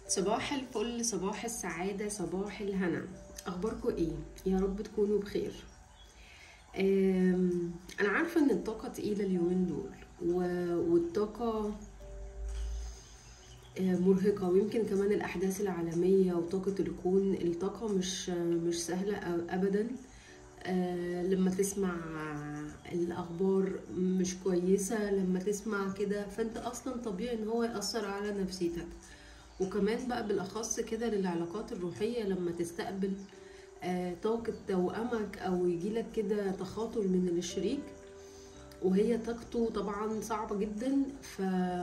صباح الفل صباح السعادة صباح الهنا أخباركم إيه؟ يا رب تكونوا بخير أم، أنا عارفة إن الطاقة تقيلة اليومين دول و- والطاقة آه، مرهقة ويمكن كمان الأحداث العالمية وطاقة الكون الطاقة مش مش سهلة أ- أبدا آه، لما تسمع الأخبار مش كويسة لما تسمع كده فأنت أصلا طبيعي إن هو يأثر على نفسيتك وكمان بقى بالأخص كده للعلاقات الروحية لما تستقبل آه، طاقة توأمك أو يجيلك كده تخاطر من الشريك وهي طاقته طبعا صعبة جدا ف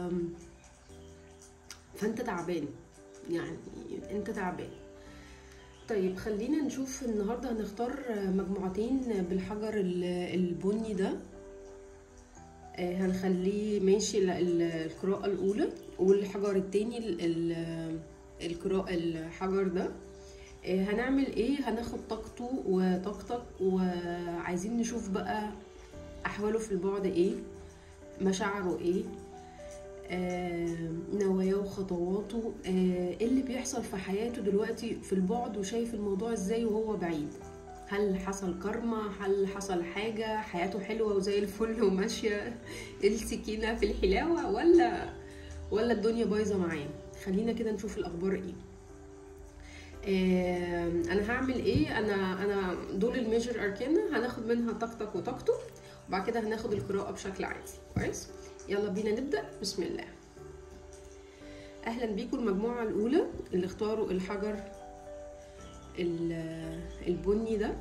فأنت تعبان يعني أنت تعبان طيب خلينا نشوف النهاردة هنختار مجموعتين بالحجر ال- البني ده آه، هنخليه ماشي ال- ال- القراءة الأولى والحجر التاني ال- ال- القراءة الحجر ده آه، هنعمل ايه هناخد طاقته وطاقتك وعايزين نشوف بقى أحواله في البعد ايه مشاعره ايه آه، نواياه وخطواته آه، ايه اللي بيحصل في حياته دلوقتي في البعد وشايف الموضوع ازاي وهو بعيد هل حصل كارما هل حصل حاجة حياته حلوة وزي الفل وماشية السكينة في الحلاوة ولا ولا الدنيا بايظة معاه خلينا كده نشوف الأخبار ايه آه، انا هعمل ايه انا انا دول الميجر اركانا هناخد منها طاقتك وطاقته وبعد كده هناخد القراءة بشكل عادي كويس يلا بينا نبدأ بسم الله اهلا بيكم المجموعة الاولى اللي اختاروا الحجر ال- البني ده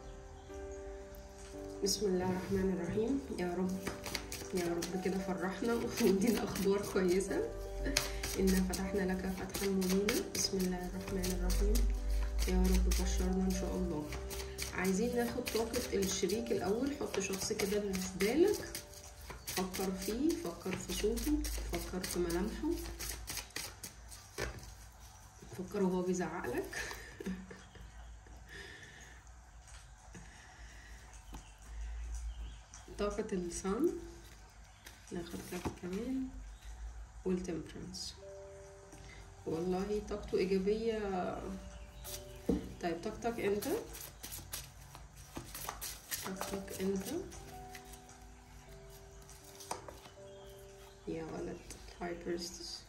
بسم الله الرحمن الرحيم يا رب يا رب كده فرحنا وادينا اخبار كويسة إنا فتحنا لك فتحا مبينا بسم الله الرحمن الرحيم يا رب بشرنا إن شاء الله عايزين ناخد طاقة الشريك الأول حط شخص كده اللي في بالك فكر فيه فكر في صوته فكر في ملامحه فكر وهو بيزعق لك طاقة الصن ناخد كارت كمان والتمبرنس والله طاقته إيجابية طيب طاقتك أنت طاقتك أنت يا ولد هاي بريستس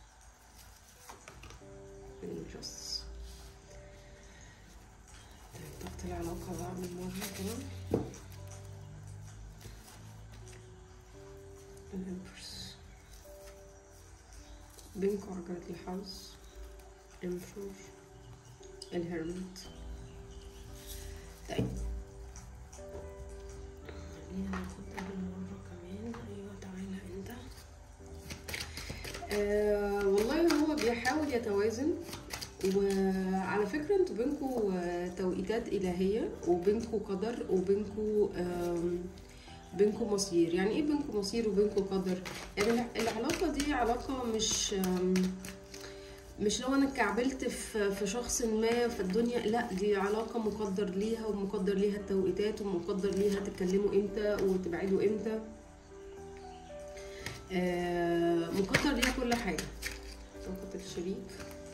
injustice طيب طاقة العلاقة بقى من مرة كمان الإمبرس بينكم عجلة الحظ امشور الهرمت طيب خلينا ناخد أول مرة كمان أيوة تعالى أنت آه والله هو بيحاول يتوازن وعلى فكرة انتوا بينكوا آه، توقيتات إلهية وبينكوا قدر وبينكوا آم، بينكم مصير يعني ايه بينكم مصير وبينكم قدر يعني الع- العلاقه دي علاقه مش أم، مش لو انا اتكعبلت في في شخص ما في الدنيا لا دي علاقه مقدر ليها ومقدر ليها التوقيتات ومقدر ليها تتكلموا امتى وتبعدوا امتى آه، مقدر ليها كل حاجه طاقه الشريك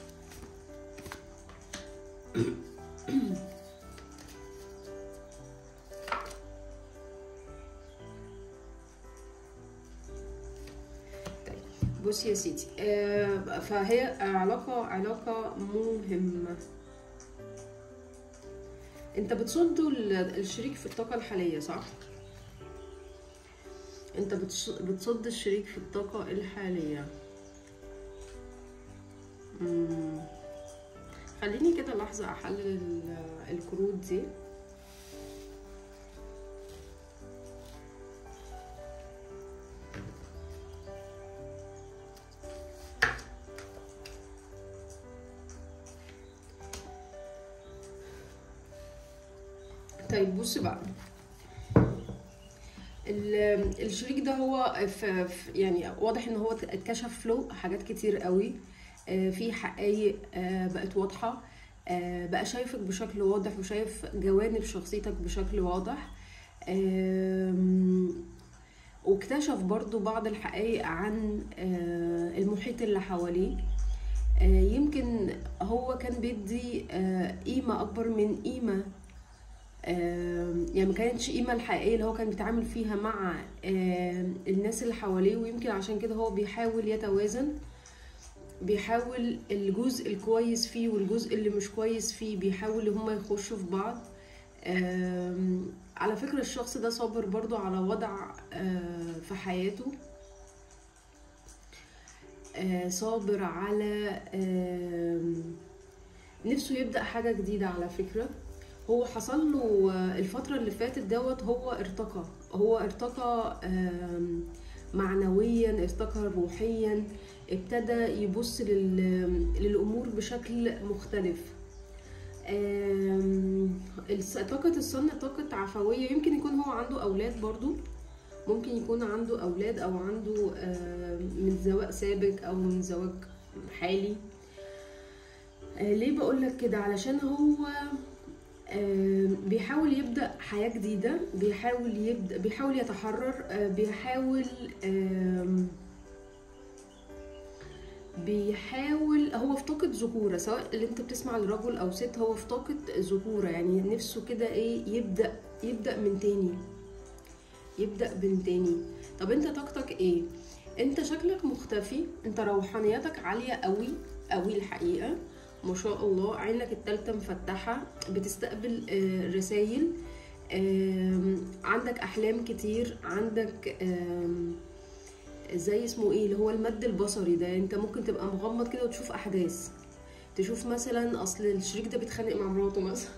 بص يا سيدي آه، فهي علاقة علاقة مهمة انت بتصدوا ال- الشريك في الطاقة الحالية صح؟ انت بتص- بتصد الشريك في الطاقة الحالية مم. خليني كده لحظة احلل ال- الكروت دي طيب بص بقى ال- الشريك ده هو في في- يعني واضح ان هو اتكشف له حاجات كتير قوي آه، في حقائق آه، بقت واضحة آه، بقى شايفك بشكل واضح وشايف جوانب شخصيتك بشكل واضح آم، واكتشف برضو بعض الحقائق عن آه، المحيط اللي حواليه آه، يمكن هو كان بيدي آه، قيمة أكبر من قيمة آه، يعني ما كانتش قيمة الحقيقية اللي هو كان بيتعامل فيها مع آه، الناس اللي حواليه ويمكن عشان كده هو بيحاول يتوازن بيحاول الجزء الكويس فيه والجزء اللي مش كويس فيه بيحاول هما يخشوا في بعض آم، على فكرة الشخص ده صابر برضو على وضع آه، في حياته آه، صابر على آم، نفسه يبدأ حاجة جديدة على فكرة هو حصل له آه، الفترة اللي فاتت دوت هو ارتقى هو ارتقى آم، معنويا ارتقى روحيا ابتدى يبص لل- للأمور بشكل مختلف آم، الس- طاقة الصن طاقة عفوية يمكن يكون هو عنده أولاد برضو ممكن يكون عنده أولاد أو عنده آم، من زواج سابق أو من زواج حالي آه، ليه بقولك كده علشان هو آم، بيحاول يبدأ حياة جديدة بيحاول يبدأ بيحاول يتحرر آه، بيحاول آم، بيحاول هو في طاقة ذكورة سواء اللي انت بتسمع لرجل او ست هو في طاقة ذكورة يعني نفسه كده ايه يبدأ يبدأ من تاني يبدأ من تاني طب انت طاقتك ايه انت شكلك مختفي انت روحانيتك عالية قوي قوي الحقيقة ما شاء الله عينك التالتة مفتحة بتستقبل آه، رسايل آم، عندك احلام كتير عندك آم، زي اسمه ايه اللي هو المد البصري ده انت ممكن تبقى مغمض كده وتشوف احداث تشوف مثلا اصل الشريك ده بيتخانق مع مراته مثلا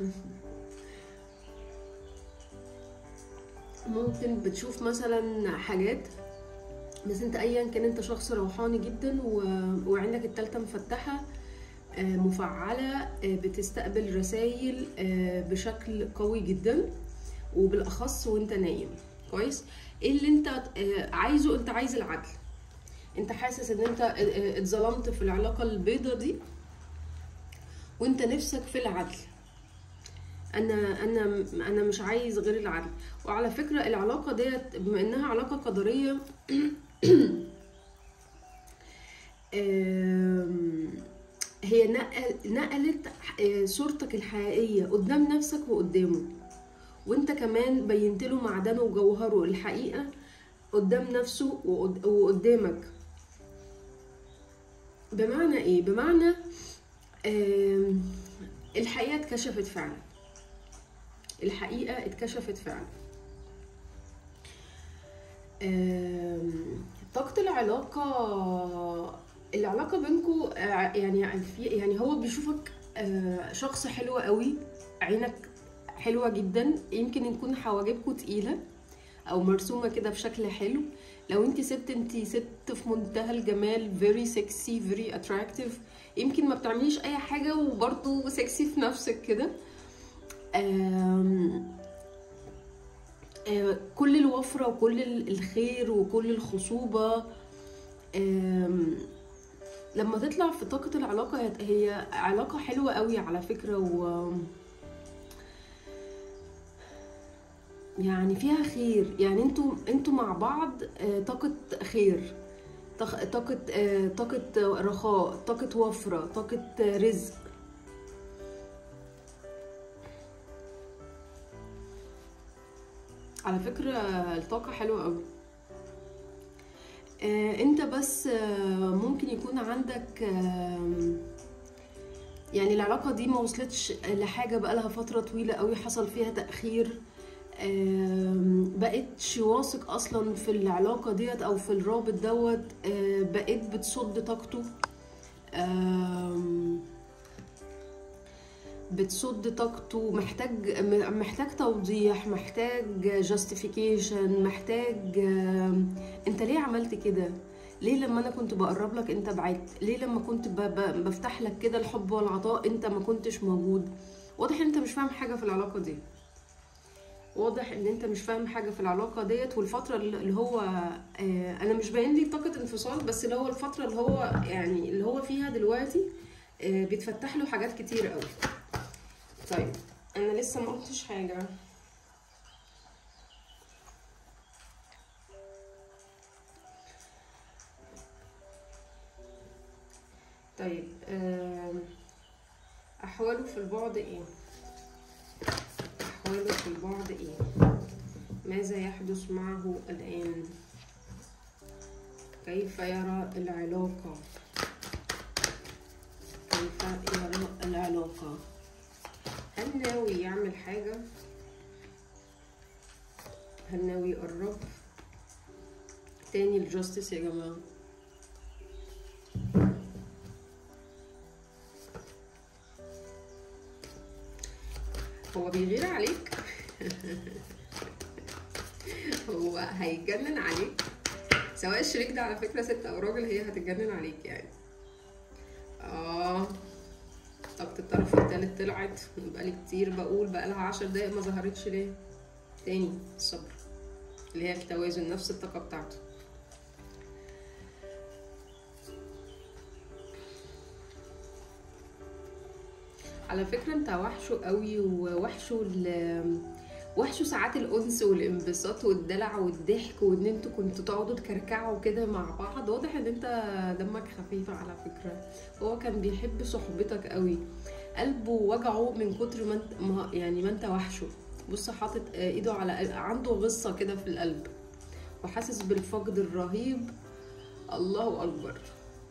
ممكن بتشوف مثلا حاجات بس انت ايا كان انت شخص روحاني جدا و... وعينك التالتة مفتحة آه، مفعلة آه، بتستقبل رسائل بشكل قوي جدا وبالاخص وانت نايم كويس ايه اللي انت آه، عايزه انت عايز العدل انت حاسس ان انت آه، آه، اتظلمت في العلاقه البيضه دي وانت نفسك في العدل انا انا انا مش عايز غير العدل وعلى فكره العلاقه ديت بما انها علاقه قدريه آم، هي نقل نقلت آه، صورتك الحقيقيه قدام نفسك وقدامه وانت كمان بينت له معدنه وجوهره الحقيقه قدام نفسه وقد- وقدامك بمعنى ايه بمعنى آم، الحقيقه اتكشفت فعلا الحقيقه اتكشفت فعلا آم، طاقة العلاقة العلاقة بينكو آه، يعني في يعني هو بيشوفك آه، شخص حلو قوي عينك حلوة جدا يمكن يكون حواجبكوا تقيلة او مرسومة كده بشكل حلو لو انت ست انت ست في منتهى الجمال very sexy very attractive يمكن ما بتعمليش اي حاجة وبرضه سكسي في نفسك كده آم، آه، كل الوفرة وكل ال- الخير وكل الخصوبة آم، لما تطلع في طاقة العلاقة هي- هي علاقة حلوة قوي على فكرة و يعني فيها خير يعني انتوا انتوا مع بعض آه، طاقة خير طاق- طاقة آه، طاقة رخاء طاقة وفرة طاقة آه، رزق على فكرة الطاقة حلوة قوي آه، انت بس آه، ممكن يكون عندك آم، يعني العلاقة دي ما وصلتش لحاجة بقالها فترة طويلة قوي حصل فيها تأخير آم، بقيتش واثق اصلا في العلاقة ديت او في الرابط دوت آه، بقيت بتصد طاقته آم، بتصد طاقته محتاج م- محتاج توضيح محتاج justification محتاج آم، انت ليه عملت كده ليه لما انا كنت بقرب لك انت بعدت ليه لما كنت ب- ب- بفتح لك كده الحب والعطاء انت ما كنتش موجود واضح ان انت مش فاهم حاجه في العلاقه دي واضح ان انت مش فاهم حاجه في العلاقه ديت والفتره اللي هو آه انا مش باين لي طاقه انفصال بس اللي هو الفتره اللي هو يعني اللي هو فيها دلوقتي آه بيتفتح له حاجات كتير قوي طيب انا لسه ما قلتش حاجه طيب آم، احواله في البعد ايه احواله في البعد ايه ماذا يحدث معه الان كيف يرى العلاقه كيف يرى العلاقه هل ناوي يعمل حاجه هل ناوي يقرب تاني الجاستس يا جماعه هو بيغير عليك هو هيتجنن عليك سواء الشريك ده على فكرة ست أو راجل هي هتتجنن عليك يعني اه طاقة الطرف التالت طلعت بقالي كتير بقول بقالها عشر دقايق ما ظهرتش ليه تاني الصبر اللي هي التوازن نفس الطاقة بتاعته على فكرة انت وحشه قوي ووحشه ال وحشه ساعات الانس والانبساط والدلع والضحك وان انتوا كنتوا تقعدوا تكركعوا كده مع بعض واضح ان انت دمك خفيف على فكرة هو كان بيحب صحبتك قوي قلبه وجعه من كتر ما انت ما يعني ما انت وحشه بص حاطط ايده على عنده غصة كده في القلب وحاسس بالفقد الرهيب الله اكبر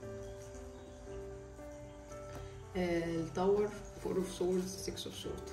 التاور فور اوف سورز 6 اوف سورد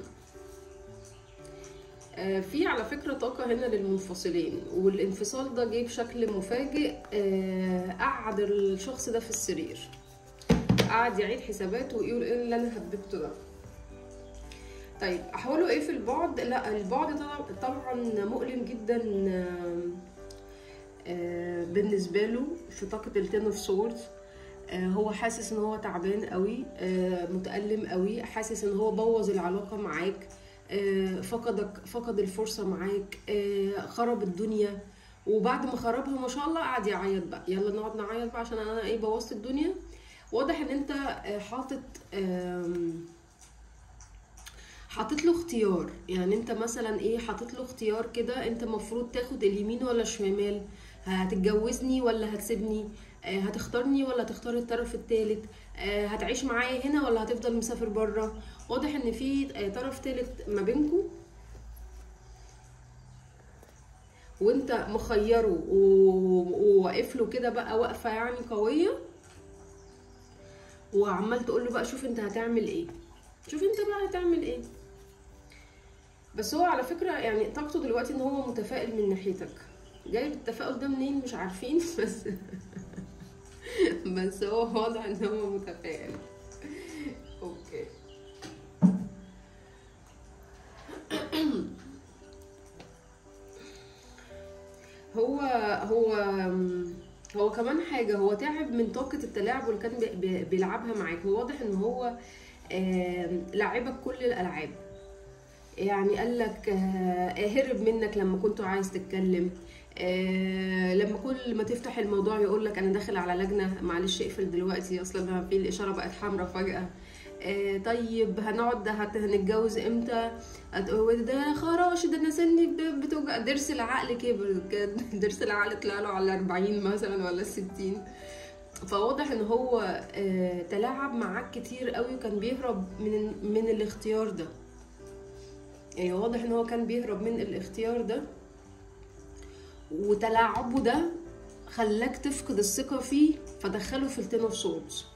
في على فكرة طاقة هنا للمنفصلين والانفصال ده جه بشكل مفاجئ آه، قعد الشخص ده في السرير قعد يعيد حساباته ويقول ايه اللي انا هببته ده طيب احواله ايه في البعد لا البعد طبعا- طبعا مؤلم جدا آه، آه، بالنسبه له في طاقه التين اوف سورد هو حاسس ان هو تعبان قوي آه، متألم قوي حاسس ان هو بوظ العلاقه معاك آه، فقدك فقد الفرصه معاك آه، خرب الدنيا وبعد ما خربها ما شاء الله قعد يعيط بقى يلا نقعد نعيط بقى عشان انا ايه بوظت الدنيا واضح ان انت آه، حاطط آم، حاطط له اختيار يعني انت مثلا ايه حاطط له اختيار كده انت المفروض تاخد اليمين ولا الشمال هتتجوزني ولا هتسيبني آه، هتختارني ولا تختار الطرف التالت آه، هتعيش معايا هنا ولا هتفضل مسافر بره واضح ان في آه، طرف تالت ما بينكم وانت مخيره و- وواقف له كده بقى واقفه يعني قويه وعمال تقول له بقى شوف انت هتعمل ايه شوف انت بقى هتعمل ايه بس هو على فكرة يعني طاقته دلوقتي ان هو متفائل من ناحيتك جايب التفاؤل ده منين مش عارفين بس بس هو واضح ان هو متفائل اوكي هو هو هو كمان حاجة هو تعب من طاقة التلاعب اللي كان بي- بي- بيلعبها معاك هو واضح ان هو آم، لعبك كل الألعاب يعني قال لك آه، هرب منك لما كنت عايز تتكلم آه، لما كل ما تفتح الموضوع يقول لك انا داخل على لجنه معلش اقفل دلوقتي اصلا ما في الاشاره بقت حمراء فجاه آه، طيب هنقعد ده هت- هنتجوز امتى هت- ده خراش ده انا سني ب- بتوجع ضرس العقل كبر كان ضرس العقل طلع له على 40 مثلا ولا 60 فواضح ان هو آه، تلاعب معاك كتير قوي وكان بيهرب من من الاختيار ده يعني واضح ان هو كان بيهرب من الاختيار ده وتلاعبه ده خلاك تفقد الثقة فيه فدخله في التين اوف سوردز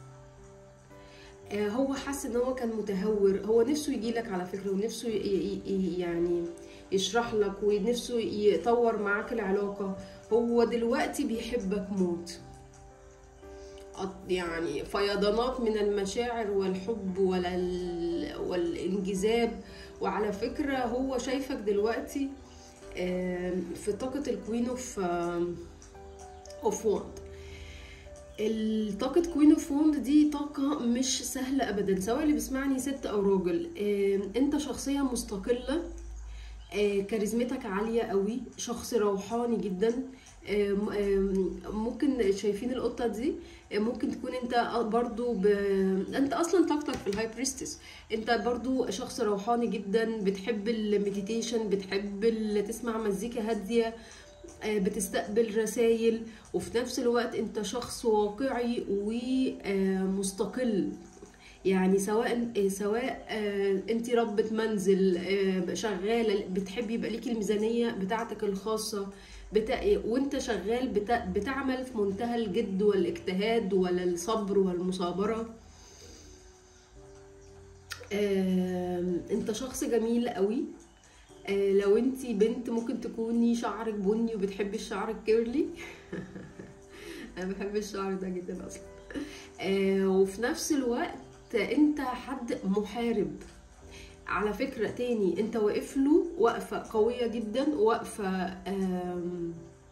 هو حس ان هو كان متهور هو نفسه يجي لك على فكرة ونفسه ي- ي- ي- يعني يشرح لك ونفسه يطور معاك العلاقة هو دلوقتي بيحبك موت قط- يعني فيضانات من المشاعر والحب وال- والانجذاب وعلى فكرة هو شايفك دلوقتي آم، في طاقة الكوين اوف اوف وند الطاقة كوين اوف وند دي طاقة مش سهلة ابدا سواء اللي بيسمعني ست او راجل آم، انت شخصية مستقلة آه، كاريزمتك عالية قوي شخص روحاني جدا آم، آم، ممكن شايفين القطة دي آه، ممكن تكون انت برضو ب... انت اصلا طاقتك في الهاي بريستس انت برضو شخص روحاني جدا بتحب المديتيشن بتحب ال- تسمع مزيكا هادية آه، بتستقبل رسائل وفي نفس الوقت انت شخص واقعي و مستقل يعني سواء سواء انت ربة منزل آه، شغاله بتحبي يبقى ليكي الميزانيه بتاعتك الخاصه بتا... وانت شغال بتا... بتعمل في منتهى الجد والاجتهاد والصبر والمصابره آم، انت شخص جميل قوي آه، لو انت بنت ممكن تكوني شعرك بني وبتحبي الشعر الكيرلي انا بحب الشعر ده جدا اصلا آه، وفي نفس الوقت انت حد محارب على فكرة تاني انت واقف له وقفة قوية جدا وقفة آم،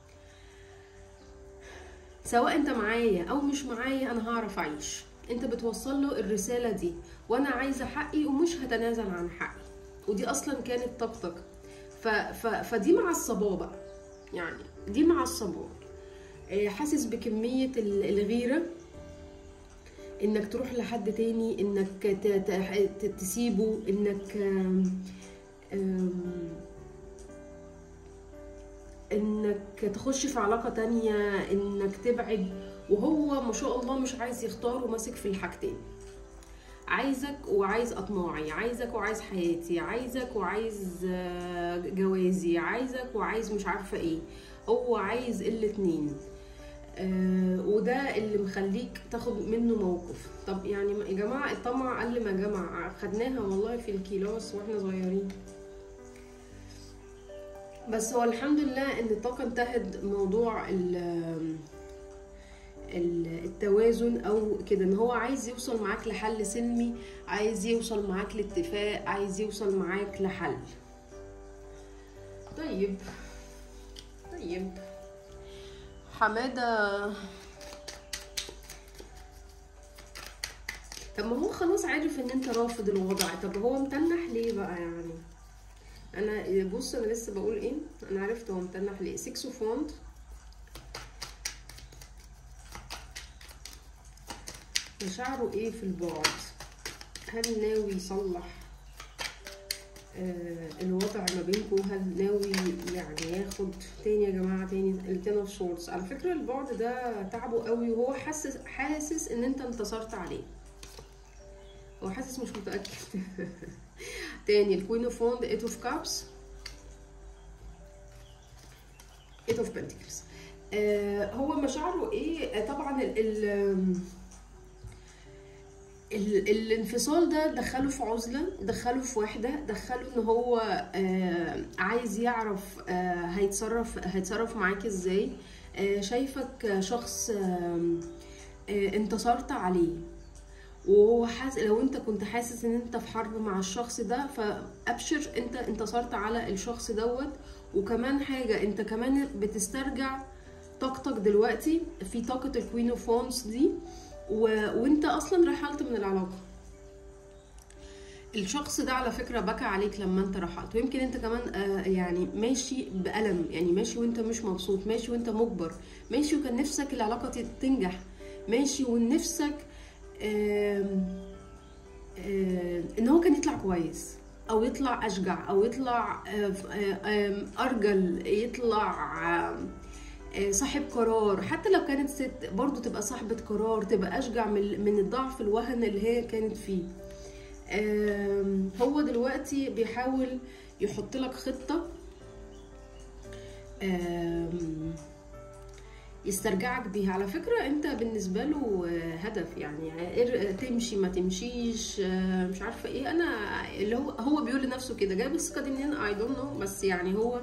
سواء انت معايا او مش معايا انا هعرف اعيش انت بتوصل له الرسالة دي وانا عايزة حقي ومش هتنازل عن حقي ودي اصلا كانت طاقتك ف... ف... فدي مع الصبابة بقى يعني دي مع الصبابة آه، حاسس بكمية ال- الغيرة انك تروح لحد تاني انك ت... ت... ت- تسيبه انك آم، آم، انك تخش في علاقة تانية انك تبعد وهو ما شاء الله مش عايز يختار وماسك في الحاجتين عايزك وعايز اطماعي عايزك وعايز حياتي عايزك وعايز آه، جوازي عايزك وعايز مش عارفة ايه هو عايز الاتنين آه، وده اللي مخليك تاخد منه موقف طب يعني يا جماعة الطمع قل ما جمع خدناها والله في الكيلاس واحنا صغيرين بس هو الحمد لله ان الطاقة انتهت موضوع ال ال- التوازن او كده ان هو عايز يوصل معاك لحل سلمي عايز يوصل معاك لاتفاق عايز يوصل معاك لحل طيب طيب حمادة طب ما هو خلاص عارف ان انت رافض الوضع طب هو متنح ليه بقى يعني انا بص انا لسه بقول ايه انا عرفت هو متنح ليه سكس اوف وند مشاعره ايه في البعد هل ناوي يصلح آه الوضع ما بينكم هل ناوي يعني ياخد تاني يا جماعه تاني التين اوف سورز على فكره البعد ده تعبه قوي وهو حاسس حاسس ان انت انتصرت عليه هو حاسس مش متاكد تاني الكوين اوف وند ايت اوف كابس ايت اوف بنتكلز هو مشاعره ايه آه، طبعا ال ال ال- الانفصال ده دخله في عزلة دخله في وحدة دخله ان هو آه، عايز يعرف آه، هيتصرف هيتصرف معاك ازاي آه، شايفك شخص آم، آه، انتصرت عليه وهو حاس لو انت كنت حاسس ان انت في حرب مع الشخص ده فابشر انت انتصرت على الشخص دوت وكمان حاجة انت كمان بتسترجع طاقتك دلوقتي في طاقة الكوين اوف وانس دي و... وانت اصلا رحلت من العلاقة الشخص ده على فكرة بكى عليك لما انت رحلت ويمكن انت كمان آه يعني ماشي بألم يعني ماشي وانت مش مبسوط ماشي وانت مجبر ماشي وكان نفسك العلاقة ت- تنجح ماشي ونفسك آم، آم، ان هو كان يطلع كويس او يطلع اشجع او يطلع آه، ف- آه، آم، ارجل يطلع آم، آه، صاحب قرار حتى لو كانت ست برضو تبقى صاحبة قرار تبقى أشجع من من الضعف الوهن اللي هي كانت فيه آم، هو دلوقتي بيحاول يحط لك خطة آم، يسترجعك بيها على فكرة انت بالنسبة له آه، هدف يعني إر- تمشي ما تمشيش آه، مش عارفة ايه انا اللي هو هو بيقول لنفسه كده جايب الثقة دي منين اي دونت نو بس يعني هو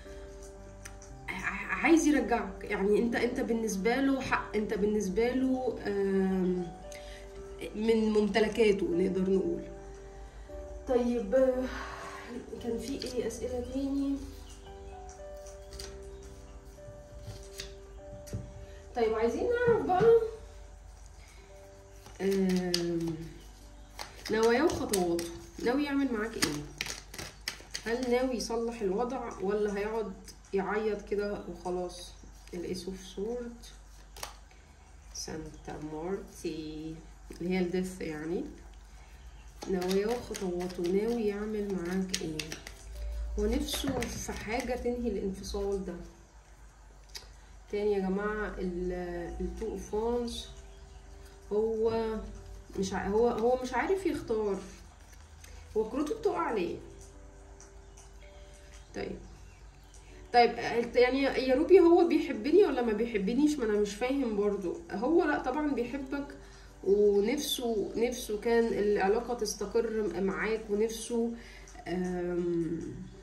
ع- عايز يرجعك يعني انت انت بالنسبه له حق انت بالنسبه له آم، من ممتلكاته نقدر نقول طيب آه، كان في ايه اسئله تاني طيب عايزين نعرف بقى آم، نواياه وخطواته ناوي يعمل معاك ايه هل ناوي يصلح الوضع ولا هيقعد يعيط كده وخلاص الايس اوف سورد سانتا مارتي اللي هي الدث يعني نواياه وخطواته ناوي يعمل معاك ايه هو نفسه في حاجة تنهي الانفصال ده تاني يا جماعة التو اوف وانز هو مش ع... هو هو مش عارف يختار هو كروته بتقع عليه طيب طيب يعني يا روبي هو بيحبني ولا ما بيحبنيش ما انا مش فاهم برضو هو لا طبعا بيحبك ونفسه نفسه كان العلاقة تستقر معاك ونفسه آم،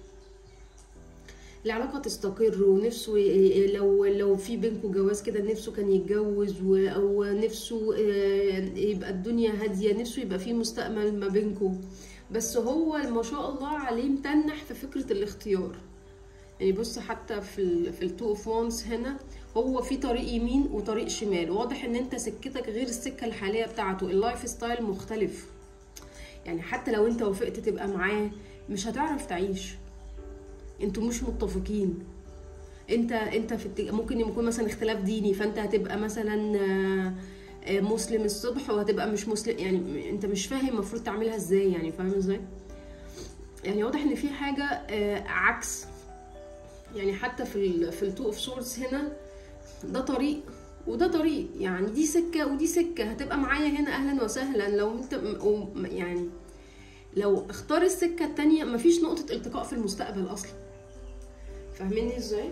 العلاقة تستقر ونفسه ي- لو لو في بينكم جواز كده نفسه كان يتجوز و- او نفسه آه، يبقى الدنيا هادية نفسه يبقى في مستقبل ما بينكم بس هو ما شاء الله عليه متنح في فكرة الاختيار يعني بص حتى في ال في التو اوف وانس هنا هو في طريق يمين وطريق شمال واضح ان انت سكتك غير السكة الحالية بتاعته اللايف ستايل مختلف يعني حتى لو انت وافقت تبقى معاه مش هتعرف تعيش انتوا مش متفقين انت انت في التج... ممكن يكون مثلا اختلاف ديني فانت هتبقى مثلا آه، آه، مسلم الصبح وهتبقى مش مسلم يعني انت مش فاهم المفروض تعملها ازاي يعني فاهم ازاي يعني واضح ان في حاجه آه، عكس يعني حتى في ال في التو اوف سورز هنا ده طريق وده طريق يعني دي سكه ودي سكه هتبقى معايا هنا اهلا وسهلا لو انت م- و- يعني لو اختار السكه التانية مفيش نقطه التقاء في المستقبل اصلا فاهميني ازاي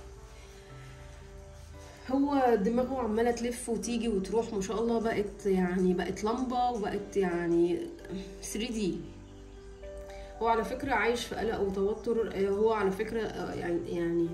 هو دماغه عماله تلف وتيجي وتروح ما شاء الله بقت يعني بقت لمبه وبقت يعني 3 دي هو على فكره عايش في قلق وتوتر آه، هو على فكره آه، يعني يعني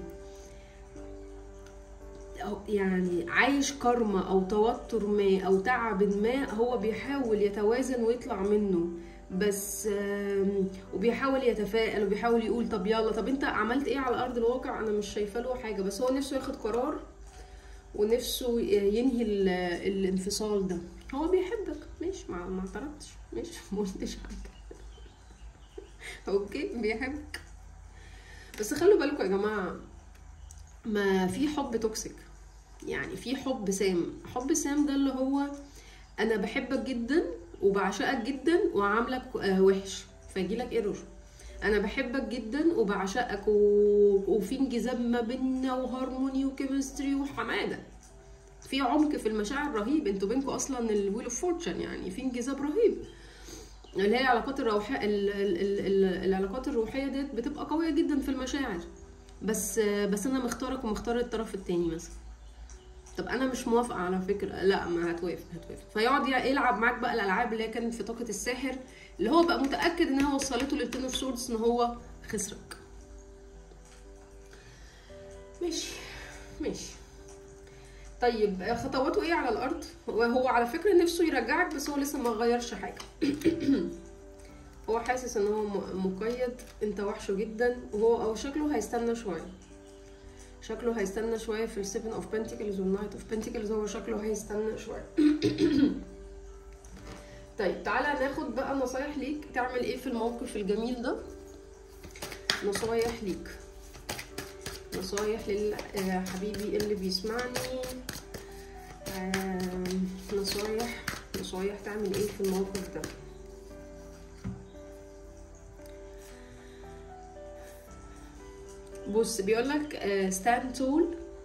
أو- يعني عايش كرمة او توتر ما او تعب ما هو بيحاول يتوازن ويطلع منه بس آم، وبيحاول يتفائل وبيحاول يقول طب يلا طب انت عملت ايه على ارض الواقع انا مش شايفه له حاجه بس هو نفسه ياخد قرار ونفسه ينهي ال- الانفصال ده هو بيحبك ماشي ما ما اعترضتش ماشي ما قلتش حاجه اوكي بيحبك بس خلوا بالكم يا جماعه ما في حب توكسيك يعني في حب سام حب سام ده اللي هو انا بحبك جدا وبعشقك جدا وعاملك آه، وحش فيجيلك ايرور انا بحبك جدا وبعشقك و... وفي انجذاب ما بيننا وهارموني وكيمستري وحماده في عمق في المشاعر رهيب انتوا بينكم اصلا الويل اوف فورتشن يعني في انجذاب رهيب اللي هي العلاقات الروحيه ال... ال... ال... ال... العلاقات الروحيه ديت بتبقى قويه جدا في المشاعر بس بس انا مختارك ومختار الطرف التاني مثلا طب انا مش موافقه على فكره لا ما هتوافق هتوافق فيقعد يلعب معاك بقى الالعاب اللي هي كانت في طاقه الساحر اللي هو بقى متاكد انها وصلته للتين اوف سوردز ان هو خسرك ماشي ماشي طيب خطواته ايه على الارض وهو على فكره نفسه يرجعك بس هو لسه ما غيرش حاجه هو حاسس ان هو م- مقيد انت وحشه جدا وهو او شكله هيستنى شويه شكله هيستنى شويه في السيفن اوف بنتيكلز والنايت اوف بنتيكلز هو شكله هيستنى شويه طيب تعالى ناخد بقى نصايح ليك تعمل ايه في الموقف الجميل ده نصايح ليك نصايح لحبيبي اللي بيسمعني آم، نصايح نصايح تعمل ايه في الموقف ده بص بيقولك ستاند تول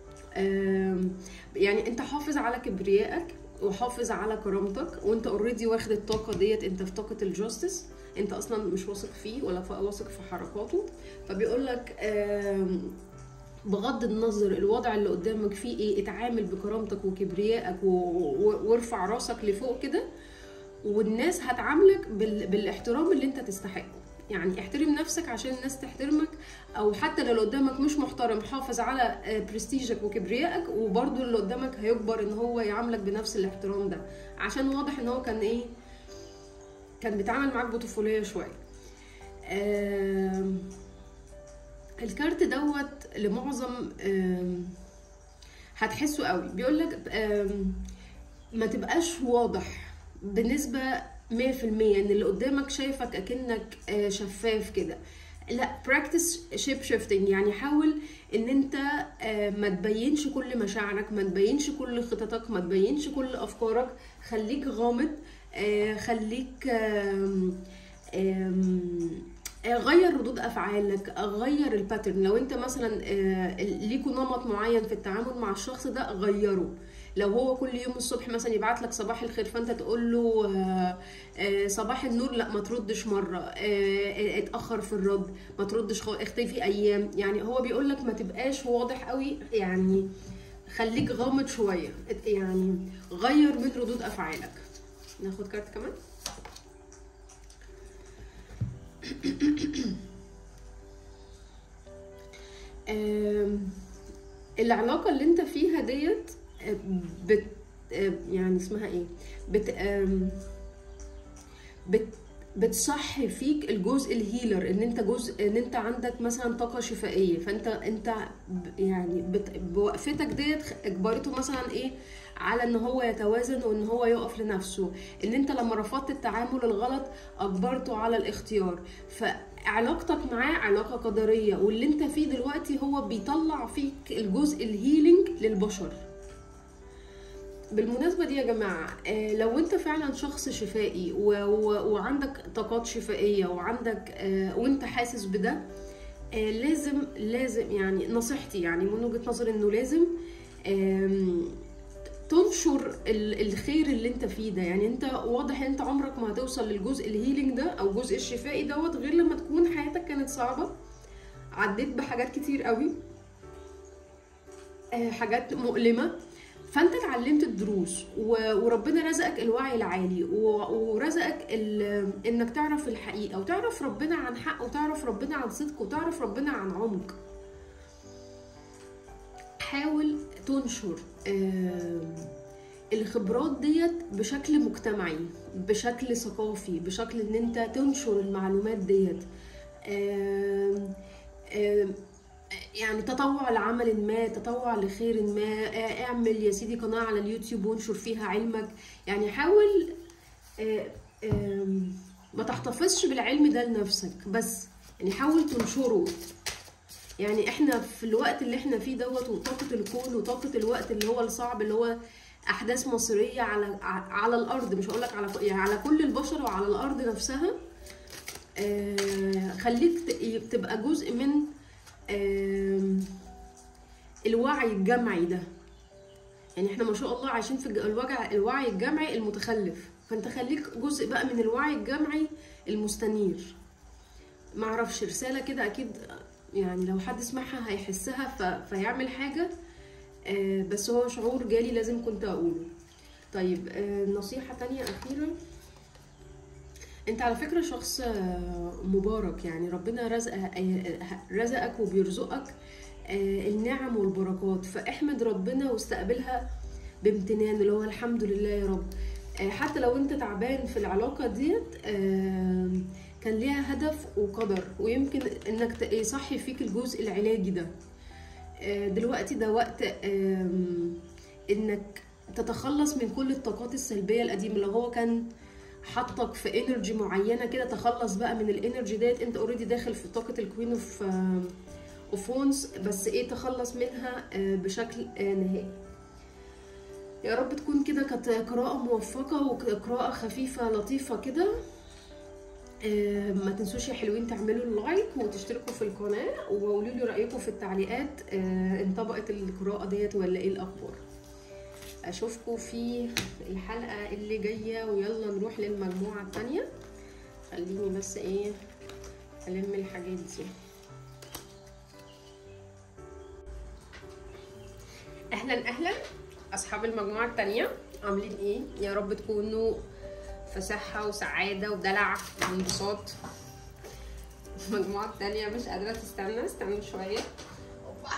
يعني انت حافظ على كبريائك وحافظ على كرامتك وانت اوريدي واخد الطاقه ديت انت في طاقه الجاستس انت اصلا مش واثق فيه ولا ف- واثق في حركاته فبيقول لك بغض النظر الوضع اللي قدامك فيه ايه اتعامل بكرامتك وكبريائك و- و- وارفع راسك لفوق كده والناس هتعاملك بال... بالاحترام اللي انت تستحقه يعني احترم نفسك عشان الناس تحترمك او حتى لو اللي قدامك مش محترم حافظ على آه، برستيجك وكبريائك وبرضه اللي قدامك هيجبر ان هو يعاملك بنفس الاحترام ده عشان واضح ان هو كان ايه كان بيتعامل معاك بطفوليه شويه آم، الكارت دوت لمعظم آم، هتحسه قوي بيقول لك ما تبقاش واضح بنسبة 100% ان اللي قدامك شايفك اكنك آه، شفاف كده لا براكتس شيب شيفتنج يعني حاول ان انت آه، ما تبينش كل مشاعرك ما تبينش كل خططك ما تبينش كل افكارك خليك غامض آه، خليك آم، آم، آه، غير ردود افعالك آه، غير الباترن لو انت مثلا آه، ليكوا نمط معين في التعامل مع الشخص ده غيره لو هو كل يوم الصبح مثلا يبعت لك صباح الخير فانت تقول له آه، آه، صباح النور لا ما تردش مره آه، آه، اتاخر في الرد ما تردش خالص اختفي ايام يعني هو بيقول لك ما تبقاش واضح قوي يعني خليك غامض شويه ات- يعني غير من ردود افعالك ناخد كارت كمان آم، العلاقة اللي انت فيها ديت آه، بت آه، يعني اسمها ايه بت آم، بت بتصحي فيك الجزء الهيلر ان انت جزء ان انت عندك مثلا طاقه شفائيه فانت انت ب- يعني بت- بوقفتك ديت خ- اجبرته مثلا ايه على ان هو يتوازن وان هو يقف لنفسه ان انت لما رفضت التعامل الغلط اجبرته على الاختيار فعلاقتك معاه علاقه قدريه واللي انت فيه دلوقتي هو بيطلع فيك الجزء الهيلينج للبشر بالمناسبة دي يا جماعة آه، لو انت فعلا شخص شفائي و... و... وعندك طاقات شفائية وعندك آه، وانت حاسس بده آه، لازم لازم يعني نصيحتي يعني من وجهة نظري انه لازم آم، تنشر ال- الخير اللي انت فيه ده يعني انت واضح انت عمرك ما هتوصل للجزء الهيلينج ده او الجزء الشفائي دوت غير لما تكون حياتك كانت صعبة عديت بحاجات كتير قوي آه، حاجات مؤلمة فانت اتعلمت الدروس و- وربنا رزقك الوعي العالي و- ورزقك ال- انك تعرف الحقيقه وتعرف ربنا عن حق وتعرف ربنا عن صدق وتعرف ربنا عن عمق حاول تنشر آم، الخبرات ديت بشكل مجتمعي بشكل ثقافي بشكل ان انت تنشر المعلومات ديت آم، آم، يعني تطوع لعمل ما تطوع لخير ما آه، اعمل يا سيدي قناة على اليوتيوب وانشر فيها علمك يعني حاول آه، آم، ما تحتفظش بالعلم ده لنفسك بس يعني حاول تنشره يعني احنا في الوقت اللي احنا فيه دوت وطاقة الكون وطاقة الوقت اللي هو الصعب اللي هو احداث مصيرية على ع- على الارض مش هقولك على يعني على كل البشر وعلى الارض نفسها آه، خليك ت- تبقى جزء من آم، الوعي الجمعي ده يعني احنا ما شاء الله عايشين في الج- الوجع الوعي الجمعي المتخلف فانت خليك جزء بقى من الوعي الجمعي المستنير معرفش رسالة كده اكيد يعني لو حد سمعها هيحسها ف... فيعمل حاجة آه، بس هو شعور جالي لازم كنت اقوله طيب آه، نصيحة تانية اخيرة انت على فكرة شخص آه، مبارك يعني ربنا رزق آه، رزقك وبيرزقك آه، النعم والبركات فاحمد ربنا واستقبلها بامتنان اللي هو الحمد لله يا رب آه، حتى لو انت تعبان في العلاقة ديت آه، كان ليها هدف وقدر ويمكن انك ت- يصحي فيك الجزء العلاجي ده آه، دلوقتي ده وقت آم، انك تتخلص من كل الطاقات السلبية القديمة اللي هو كان حطك في انرجي معينة كده تخلص بقى من الانرجي ديت انت اوريدي داخل في طاقة الكوين اوف اوف وونز بس ايه تخلص منها آه، بشكل آه، نهائي يا رب تكون كده كانت قراءة موفقة وقراءة خفيفة لطيفة كده آه، ما تنسوش يا حلوين تعملوا اللايك وتشتركوا في القناة وقولوا لي رأيكم في التعليقات آه، انطبقت القراءة ديت ولا ايه الأخبار اشوفكم في الحلقة اللي جاية ويلا نروح للمجموعة التانية خليني بس ايه الم الحاجات دي اهلا اهلا اصحاب المجموعة التانية عاملين ايه يا رب تكونوا في صحة وسعادة ودلع وانبساط المجموعة التانية مش قادرة تستنى استنى شوية أوبا.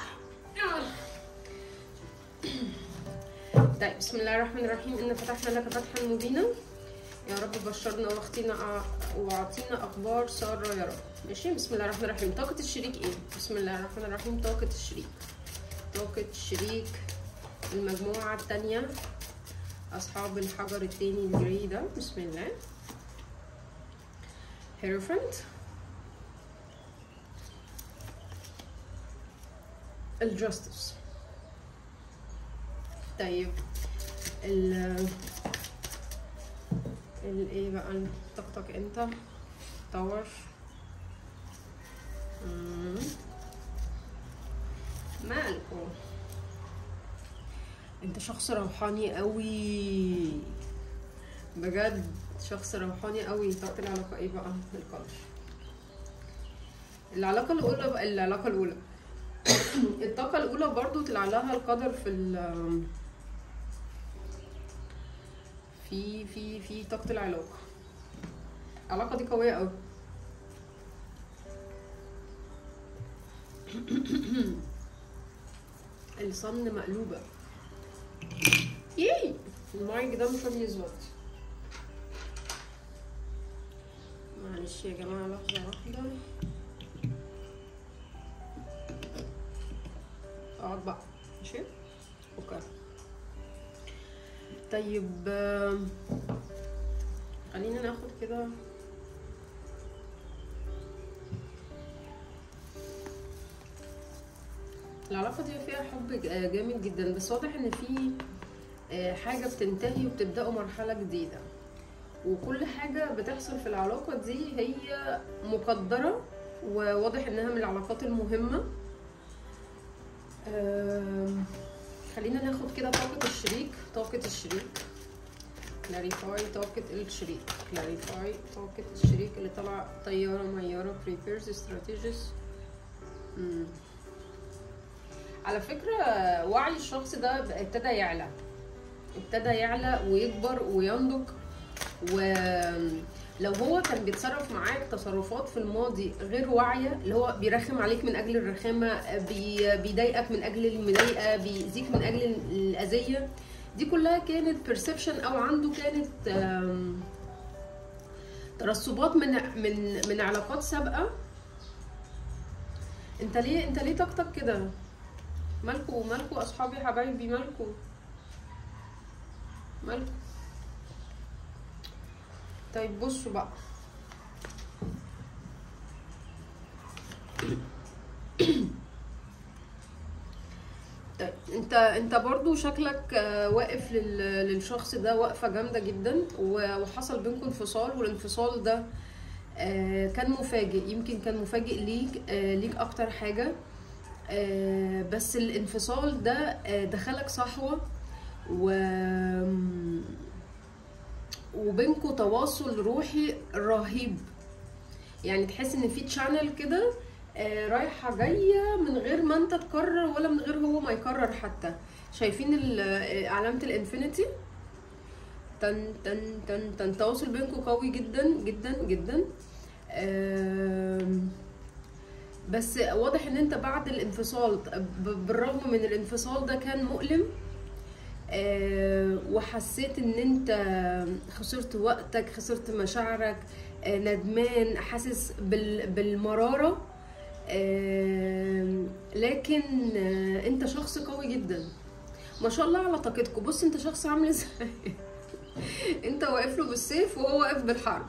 طيب بسم الله الرحمن الرحيم إن فتحنا لك فتحا مبينا يا رب بشرنا واختينا واعطينا اخبار ساره يا رب ماشي بسم الله الرحمن الرحيم طاقه الشريك ايه بسم الله الرحمن الرحيم طاقه الشريك طاقه الشريك المجموعه الثانيه اصحاب الحجر التاني الجري ده بسم الله هيروفنت الجاستس طيب ال الايه بقى طاقتك انت طور مالكم انت شخص روحاني قوي بجد شخص روحاني قوي طاقة العلاقة ايه بقى القدر العلاقة الأولى بقى العلاقة الأولى الطاقة الأولى برضو طلع لها القدر في ال في في في طاقة العلاقة العلاقة دي قوية قوي الصن مقلوبة ياي المايك ده مش راضي يظبط معلش يا جماعة لحظة واحدة اقعد بقى ماشي اوكي طيب آم، خلينا ناخد كده العلاقة دي فيها حب ج- جامد جدا بس واضح ان في آه، حاجة بتنتهي وبتبدأوا مرحلة جديدة وكل حاجة بتحصل في العلاقة دي هي مقدرة وواضح انها من العلاقات المهمة آم، خلينا ناخد كده طاقة الشريك طاقة الشريك كلاريفاي طاقة الشريك كلاريفاي طاقة الشريك اللي طلع طيارة ميارة بريبيرز استراتيجيس على فكرة وعي الشخص ده بقى ابتدى يعلى ابتدى يعلى ويكبر وينضج ولو هو كان بيتصرف معاك تصرفات في الماضي غير واعية اللي هو بيرخم عليك من أجل الرخامة بي بيضايقك من أجل المضايقة بيأذيك من أجل الأذية دي كلها كانت بيرسبشن أو عنده كانت آم، ترسبات من من من علاقات سابقة انت ليه انت ليه طاقتك كده مالكوا مالكوا اصحابي حبايبي مالكوا مالكوا طيب بصوا بقى طيب انت انت برضو شكلك آه، واقف لل- للشخص ده وقفه جامده جدا و- وحصل بينكم انفصال والانفصال ده آه، كان مفاجئ يمكن كان مفاجئ ليك آه، ليك اكتر حاجه آه، بس الانفصال ده آه، دخلك صحوه و وبينكم تواصل روحي رهيب يعني تحس ان في تشانل كده آه، رايحه جايه من غير ما انت تقرر ولا من غير هو ما يقرر حتى شايفين ال- آه، علامه الانفينيتي تن تن تن تن تواصل بينكم قوي جدا جدا جدا آم، بس واضح ان انت بعد الانفصال ب- بالرغم من الانفصال ده كان مؤلم آه، وحسيت ان انت خسرت وقتك خسرت مشاعرك آه، ندمان حاسس بال- بالمرارة آه، لكن آه، انت شخص قوي جدا ما شاء الله على طاقتكم بص انت شخص عامل ازاي انت واقف له بالسيف وهو واقف بالحرب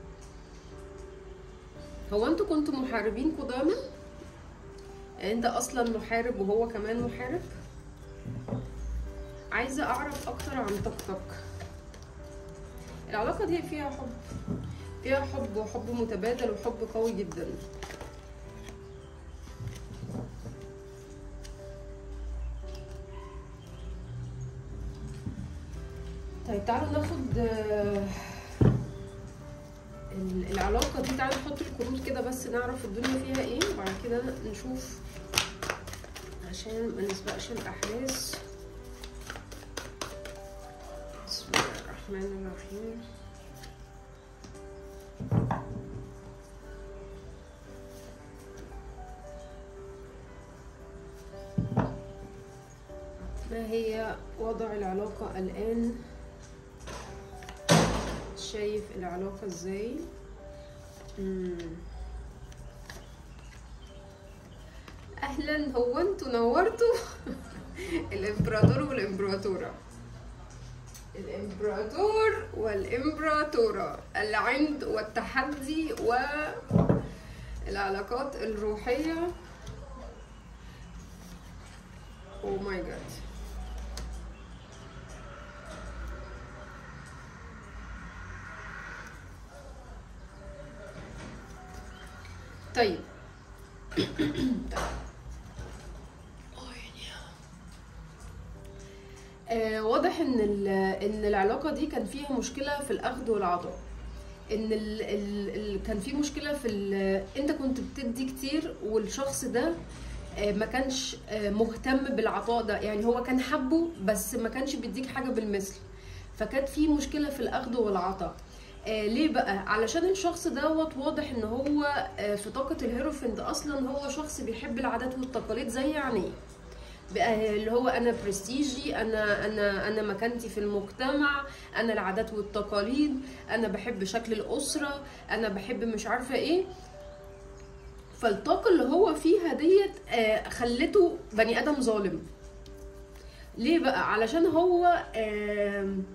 هو انتوا كنتوا محاربين قدامى انت اصلا محارب وهو كمان محارب عايزه اعرف اكتر عن طاقتك العلاقه دي فيها حب فيها حب وحب متبادل وحب قوي جدا طيب تعالوا ناخد آه، ال- العلاقة دي تعالوا نحط الكروت كده بس نعرف الدنيا فيها ايه وبعد كده نشوف عشان ما نسبقش الأحداث بسم الله الرحمن الرحيم ما هي وضع العلاقة الآن شايف العلاقة ازاي مم. اهلا هو انتوا نورتوا الامبراطور والامبراطورة الامبراطور والامبراطورة العند والتحدي والعلاقات الروحية او ماي جاد طيب آه، واضح ان ال- ان العلاقه دي كان فيها مشكله في الاخذ والعطاء ان ال ال ال كان في مشكله في ال- انت كنت بتدي كتير والشخص ده آه، ما كانش آه، مهتم بالعطاء ده يعني هو كان حبه بس ما كانش بيديك حاجه بالمثل فكانت في مشكله في الاخذ والعطاء آه ليه بقى علشان الشخص دوت واضح ان هو آه في طاقه الهيروفنت اصلا هو شخص بيحب العادات والتقاليد زي عينيه بقى اللي هو انا برستيجي انا انا انا مكانتي في المجتمع انا العادات والتقاليد انا بحب شكل الاسره انا بحب مش عارفه ايه فالطاقه اللي هو فيها ديت آه، خلته بني ادم ظالم ليه بقى علشان هو آم،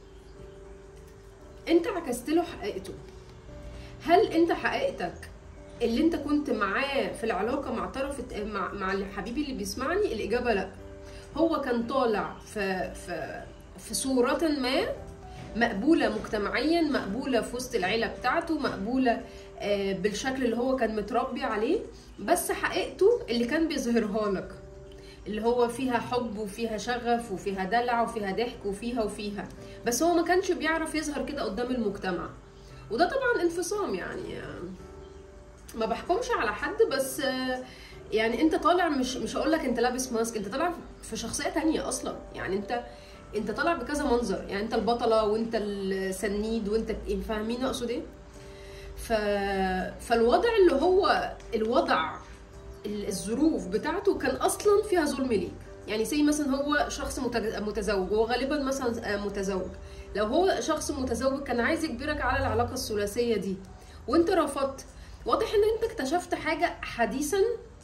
انت عكست له حقيقته هل انت حقيقتك اللي انت كنت معاه في العلاقه مع طرف الت- مع مع الحبيبي اللي بيسمعني الاجابه لا هو كان طالع في في في صوره ما مقبوله مجتمعيا مقبوله في وسط العيله بتاعته مقبوله آه، بالشكل اللي هو كان متربي عليه بس حقيقته اللي كان بيظهرها لك اللي هو فيها حب وفيها شغف وفيها دلع وفيها ضحك وفيها وفيها بس هو ما كانش بيعرف يظهر كده قدام المجتمع وده طبعا انفصام يعني آه، ما بحكمش على حد بس آه، يعني انت طالع مش مش هقول لك انت لابس ماسك انت طالع في شخصيه تانية اصلا يعني انت انت طالع بكذا منظر يعني انت البطله وانت السنيد وانت فاهمين اقصد ايه ف... فالوضع اللي هو الوضع ال- الظروف بتاعته كان اصلا فيها ظلم ليك يعني زي مثلا هو شخص متج- متزوج هو غالبا مثلا آه، متزوج لو هو شخص متزوج كان عايز يجبرك على العلاقه الثلاثيه دي وانت رفضت واضح ان انت اكتشفت حاجه حديثا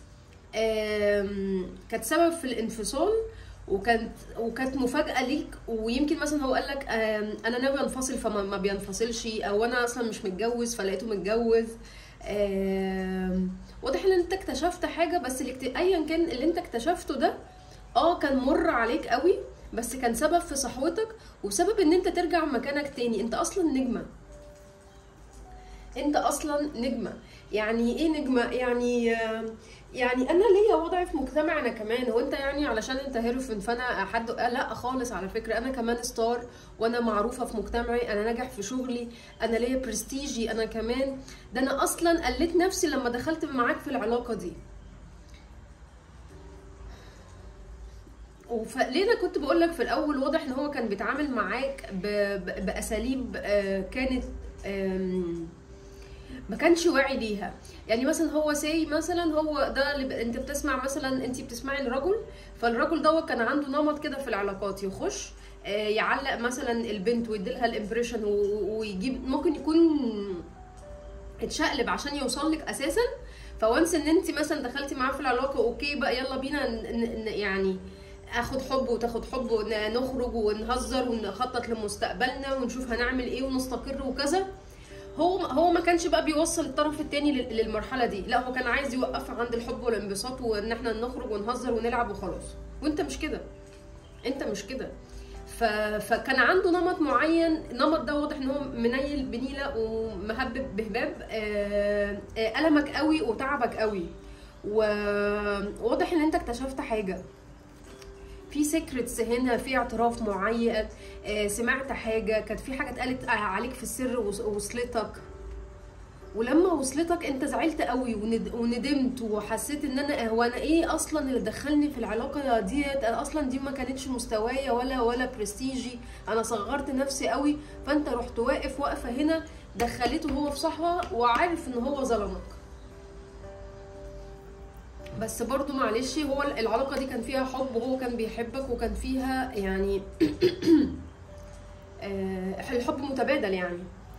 آم، كانت سبب في الانفصال وكانت وكانت مفاجاه ليك ويمكن مثلا هو قال لك آم، انا ناوي انفصل فما ما بينفصلش او انا اصلا مش متجوز فلقيته متجوز آم، واضح ان انت اكتشفت حاجه بس الاكت- ايا كان اللي انت اكتشفته ده اه كان مر عليك قوي بس كان سبب في صحوتك وسبب ان انت ترجع مكانك تاني انت اصلا نجمه انت اصلا نجمه يعني ايه نجمه يعني آه، يعني انا ليا وضع في مجتمعنا كمان هو انت يعني علشان انت هيروفن فانا حد آه لا خالص على فكره انا كمان ستار وانا معروفه في مجتمعي انا ناجح في شغلي انا ليا برستيجي انا كمان ده انا اصلا قلت نفسي لما دخلت معاك في العلاقه دي فليه انا كنت بقول لك في الاول واضح ان هو كان بيتعامل معاك ب- ب- باساليب آه، كانت آم، ما كانش واعي ليها يعني مثلا هو سي مثلا هو ده اللي ب... انت بتسمع مثلا انت بتسمعي الرجل فالرجل دوت كان عنده نمط كده في العلاقات يخش آه، يعلق مثلا البنت ويديلها الامبريشن و- ويجيب ممكن يكون اتشقلب عشان يوصل لك اساسا فوانس ان انت مثلا دخلتي معاه في العلاقه اوكي بقى يلا بينا ن... ن... ن- يعني اخد حب وتاخد حب ون- نخرج ونهزر ونخطط لمستقبلنا ونشوف هنعمل ايه ونستقر وكذا هو هو ما كانش بقى بيوصل الطرف التاني لل- للمرحله دي لا هو كان عايز يوقف عند الحب والانبساط وان احنا نخرج ونهزر ونلعب وخلاص وانت مش كده انت مش كده ف... فكان عنده نمط معين النمط ده واضح ان هو منيل بنيله ومهبب بهباب آه، آه، المك قوي وتعبك قوي وواضح ان انت اكتشفت حاجه في سيكريتس هنا في اعتراف معين آه، سمعت حاجه كانت في حاجه اتقالت عليك في السر وص- وصلتك ولما وصلتك انت زعلت قوي وند- وندمت وحسيت ان انا هو انا ايه اصلا اللي دخلني في العلاقه ديت انا اصلا دي ما كانتش مستوايا ولا ولا برستيجي انا صغرت نفسي قوي فانت رحت واقف واقفه هنا دخلته هو في صحوه وعارف ان هو ظلمك بس برضو معلش هو العلاقه دي كان فيها حب وهو كان بيحبك وكان فيها يعني آه، الحب متبادل يعني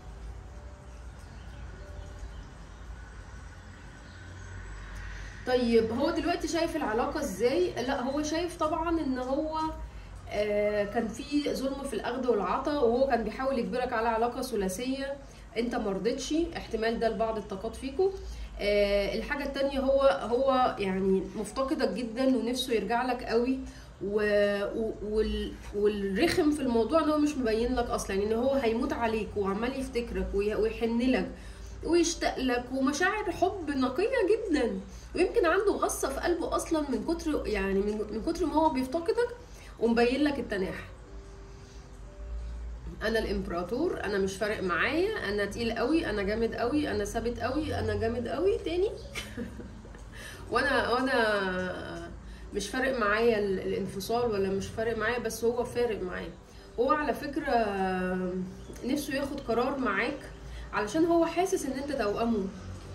طيب هو دلوقتي شايف العلاقة ازاي؟ لا هو شايف طبعا ان هو آه، كان في ظلم في الاخذ والعطاء وهو كان بيحاول يجبرك على علاقة ثلاثية انت مرضتش احتمال ده لبعض الطاقات فيكم آه، الحاجة التانية هو هو يعني مفتقدك جدا ونفسه يرجع لك قوي و... و... وال... والرخم في الموضوع ان هو مش مبين لك اصلا ان هو هيموت عليك وعمال يفتكرك وي... ويحن لك ويشتاق لك ومشاعر حب نقية جدا ويمكن عنده غصة في قلبه اصلا من كتر يعني من, من كتر ما هو بيفتقدك ومبين لك التناح انا الامبراطور انا مش فارق معايا انا تقيل قوي انا جامد قوي انا ثابت قوي انا جامد قوي تاني وانا وانا مش فارق معايا ال- الانفصال ولا مش فارق معايا بس هو فارق معايا هو على فكرة نفسه ياخد قرار معاك علشان هو حاسس ان انت توأمه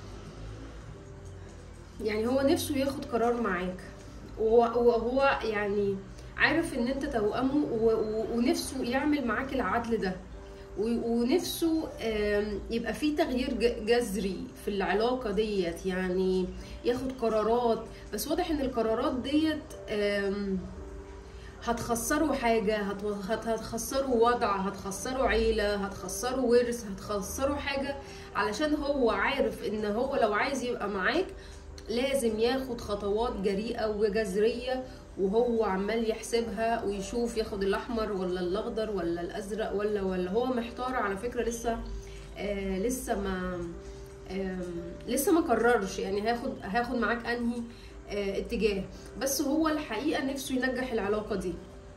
يعني هو نفسه ياخد قرار معاك وهو وهو يعني عارف ان انت توأمه و- و- ونفسه يعمل معاك العدل ده و- ونفسه آم، يبقى في تغيير ج- جذري في العلاقة ديت يعني ياخد قرارات بس واضح ان القرارات ديت آم، هتخسروا حاجة هت- هت- هتخسروا وضع هتخسروا عيلة هتخسروا ورث هتخسروا حاجة علشان هو عارف ان هو لو عايز يبقى معاك لازم ياخد خطوات جريئة وجذرية وهو عمال يحسبها ويشوف ياخد الاحمر ولا الاخضر ولا الازرق ولا ولا هو محتار على فكرة لسه آه لسه ما آم، لسه ما قررش يعني هاخد هاخد معاك انهي آه اتجاه بس هو الحقيقة نفسه ينجح العلاقة دي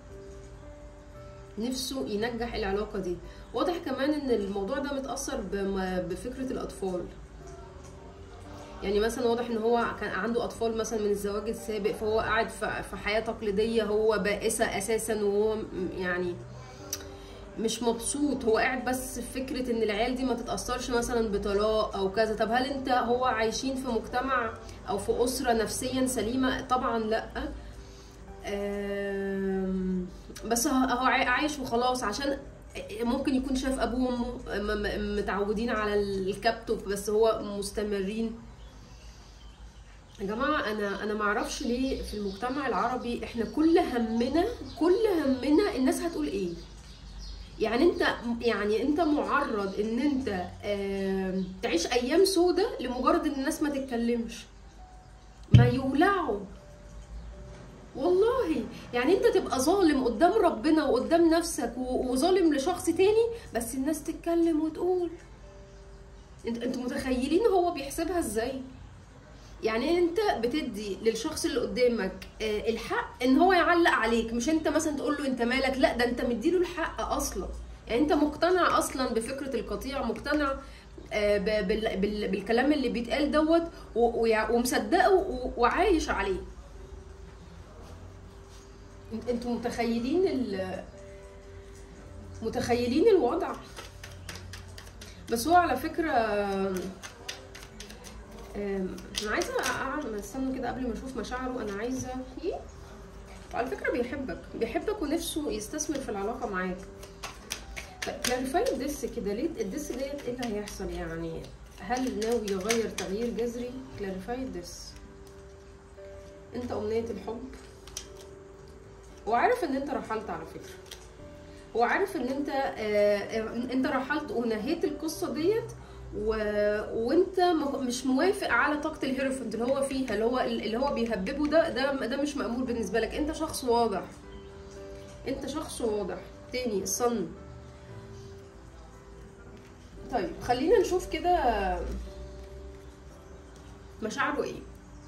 نفسه ينجح العلاقة دي واضح كمان ان الموضوع ده متأثر بم- بفكرة الاطفال يعني مثلا واضح ان هو كان عنده اطفال مثلا من الزواج السابق فهو قاعد في في حياه تقليديه هو بائسه اساسا وهو م- يعني مش مبسوط هو قاعد بس في فكره ان العيال دي ما تتاثرش مثلا بطلاق او كذا طب هل انت هو عايشين في مجتمع او في اسره نفسيا سليمه طبعا لا آم، بس هو هو عاي- عايش وخلاص عشان ممكن يكون شاف ابوه وامه م- م- متعودين على الكبت بس هو مستمرين يا جماعه انا انا ما اعرفش ليه في المجتمع العربي احنا كل همنا كل همنا الناس هتقول ايه يعني انت يعني انت معرض ان انت آم، تعيش ايام سودة لمجرد ان الناس ما تتكلمش ما يولعوا والله يعني انت تبقى ظالم قدام ربنا وقدام نفسك و- وظالم لشخص تاني بس الناس تتكلم وتقول انت انتوا متخيلين هو بيحسبها ازاي يعني انت بتدي للشخص اللي قدامك آه، الحق ان هو يعلق عليك مش انت مثلا تقول له انت مالك لا ده انت مديله الحق اصلا يعني انت مقتنع اصلا بفكره القطيع مقتنع آه، ب- بال- بال- بالكلام اللي بيتقال دوت و- ويع- ومصدقه و- وعايش عليه انت- انتوا متخيلين ال متخيلين الوضع بس هو على فكره آم، انا عايزه اعمل استنى كده قبل ما اشوف مشاعره انا عايزه ايه وعلى فكره بيحبك بيحبك ونفسه يستثمر في العلاقه معاك كلاريفاي الدس كده ليه الدس ديت ايه اللي هيحصل يعني هل ناوي يغير تغيير جذري كلاريفاي الدس انت امنيه الحب وعارف ان انت رحلت على فكره وعارف ان انت آه، آه، انت رحلت ونهيت القصه ديت و... وانت م- مش موافق على طاقه الهيروفنت اللي هو فيها اللي هو اللي هو بيهببه ده ده ده مش مأمول بالنسبه لك انت شخص واضح انت شخص واضح تاني الصن طيب خلينا نشوف كده مشاعره ايه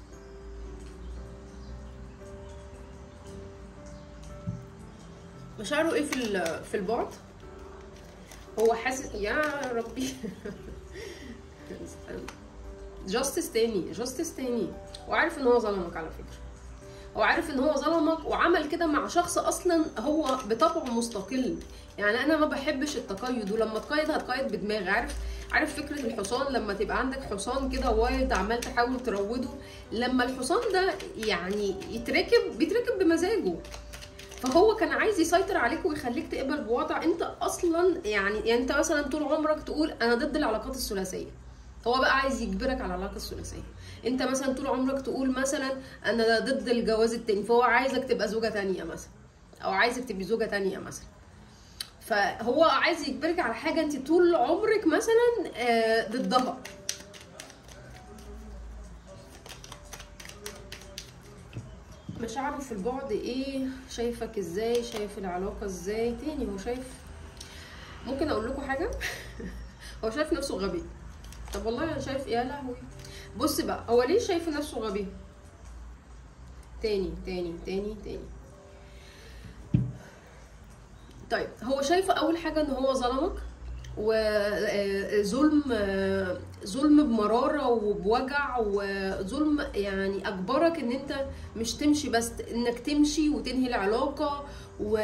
مشاعره ايه في ال- في البعد هو حاسس يا ربي جاستس تاني جاستس تاني وعارف ان هو ظلمك على فكره هو عارف ان هو ظلمك وعمل كده مع شخص اصلا هو بطبعه مستقل يعني انا ما بحبش التقيد ولما تقيد هتقيد بدماغي عارف عارف فكره الحصان لما تبقى عندك حصان كده وايد عمال تحاول تروضه لما الحصان ده يعني يتركب بيتركب بمزاجه فهو كان عايز يسيطر عليك ويخليك تقبل بوضع انت اصلا يعني يعني انت مثلا طول عمرك تقول انا ضد العلاقات الثلاثيه هو بقى عايز يجبرك على العلاقه الثلاثيه انت مثلا طول عمرك تقول مثلا انا ضد الجواز التاني فهو عايزك تبقى زوجه تانية مثلا او عايزك تبقي زوجه تانية مثلا فهو عايز يجبرك على حاجه انت طول عمرك مثلا آه، ضدها مشاعره في البعد ايه شايفك ازاي شايف العلاقه ازاي تاني هو شايف ممكن اقول لكم حاجه هو شايف نفسه غبي طب والله انا شايف يا لهوي بص بقى هو ليه شايف نفسه غبي تاني تاني تاني تاني طيب هو شايفه اول حاجه ان هو ظلمك وظلم ظلم بمراره وبوجع وظلم يعني اجبرك ان انت مش تمشي بس انك تمشي وتنهي العلاقه و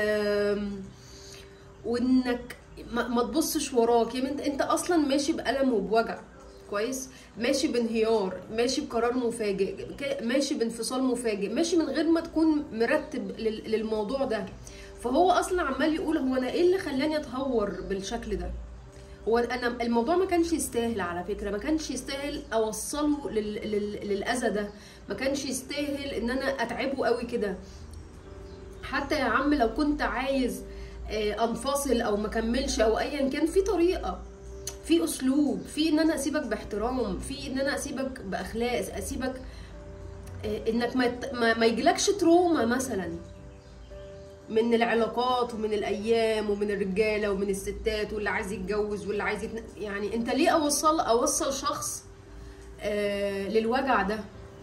وانك ما, ما تبصش وراك يعني انت انت اصلا ماشي بالم وبوجع كويس ماشي بانهيار ماشي بقرار مفاجئ ك- ماشي بانفصال مفاجئ ماشي من غير ما تكون مرتب لل- للموضوع ده فهو اصلا عمال يقول هو انا ايه اللي خلاني اتهور بالشكل ده هو انا الموضوع ما كانش يستاهل على فكره ما كانش يستاهل اوصله لل... لل... للاذى ده ما كانش يستاهل ان انا اتعبه قوي كده حتى يا عم لو كنت عايز آه، انفصل او ما كملش او ايا كان في طريقه في اسلوب في ان انا اسيبك باحترام في ان انا اسيبك باخلاق اسيبك آه، انك ما يت- ما, ما يجيلكش تروما مثلا من العلاقات ومن الايام ومن الرجاله ومن الستات واللي عايز يتجوز واللي عايز يتن... يعني انت ليه اوصل اوصل شخص آه للوجع ده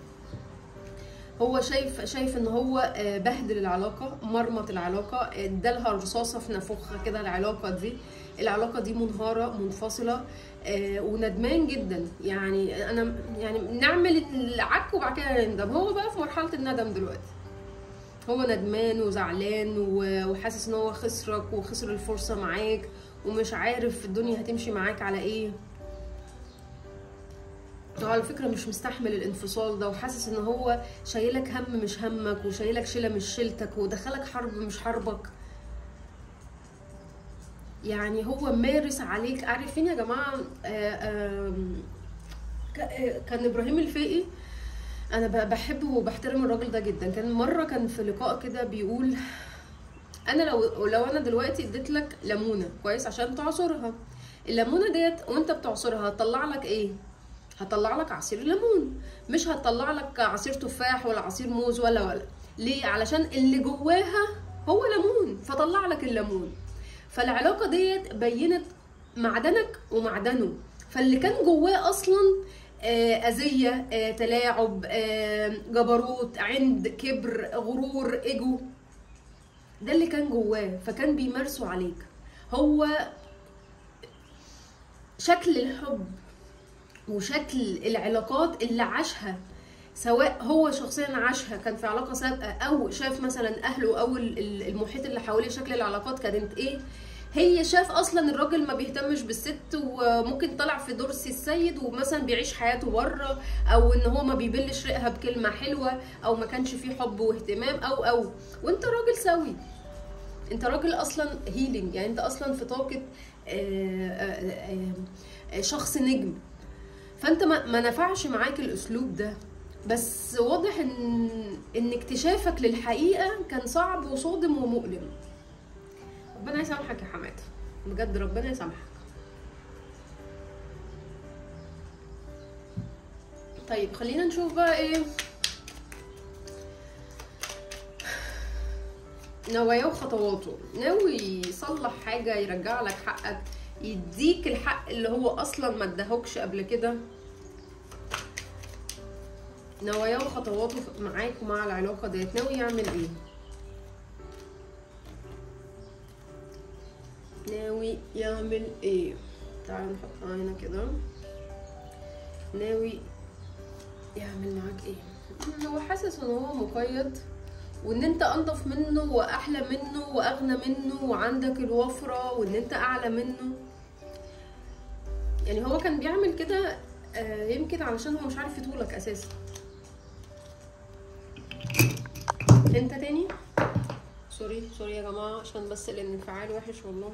هو شايف شايف ان هو آه، بهدل العلاقه مرمط العلاقه ادالها رصاصه في نافوخها كده العلاقه دي العلاقه دي منهاره منفصله آه، وندمان جدا يعني انا يعني نعمل العك وبعد كده نندم هو بقى في مرحله الندم دلوقتي هو ندمان وزعلان و- وحاسس ان هو خسرك وخسر الفرصه معاك ومش عارف الدنيا هتمشي معاك على ايه هو على فكره مش مستحمل الانفصال ده وحاسس ان هو شايلك هم مش همك وشايلك شيله مش شيلتك ودخلك حرب مش حربك يعني هو مارس عليك عارفين يا جماعه آه، آم، ك- آه، كان ابراهيم الفقي انا ب- بحبه وبحترم الراجل ده جدا كان مره كان في لقاء كده بيقول انا لو لو انا دلوقتي اديت لك ليمونه كويس عشان تعصرها الليمونه ديت وانت بتعصرها هتطلع لك ايه هتطلع لك عصير ليمون مش هتطلع لك عصير تفاح ولا عصير موز ولا ولا ليه علشان اللي جواها هو ليمون فطلع لك الليمون فالعلاقه ديت بينت معدنك ومعدنه فاللي كان جواه اصلا آه، اذيه آه، تلاعب آه، جبروت عند كبر غرور ايجو ده اللي كان جواه فكان بيمارسه عليك هو شكل الحب وشكل العلاقات اللي عاشها سواء هو شخصيا عاشها كان في علاقه سابقه او شاف مثلا اهله او ال- ال- المحيط اللي حواليه شكل العلاقات كانت ايه هي شاف اصلا الراجل ما بيهتمش بالست وممكن طلع في دور سي السيد ومثلا بيعيش حياته بره او ان هو ما بيبلش ريقها بكلمه حلوه او ما كانش فيه حب واهتمام او او وانت راجل سوي انت راجل اصلا هيلينج يعني انت اصلا في طاقه آه، آه، آه، آه، شخص نجم فانت ما, ما نفعش معاك الاسلوب ده بس واضح ان ان اكتشافك للحقيقه كان صعب وصادم ومؤلم ربنا يسامحك يا حماده بجد ربنا يسامحك طيب خلينا نشوف بقى ايه نواياه وخطواته ناوي يصلح حاجة يرجع لك حقك يديك الحق اللي هو اصلا ما اداهوكش قبل كده نواياه وخطواته معاك ومع العلاقة ديت ناوي يعمل ايه ناوي يعمل ايه تعالوا نحط هنا كده ناوي يعمل معاك ايه هو حاسس ان هو مقيد وان انت انضف منه واحلى منه واغنى منه وعندك الوفرة وان انت اعلى منه يعني هو كان بيعمل كده آه، يمكن علشان هو مش عارف يطولك اساسا انت تاني سوري سوري يا جماعة عشان بس الانفعال وحش والله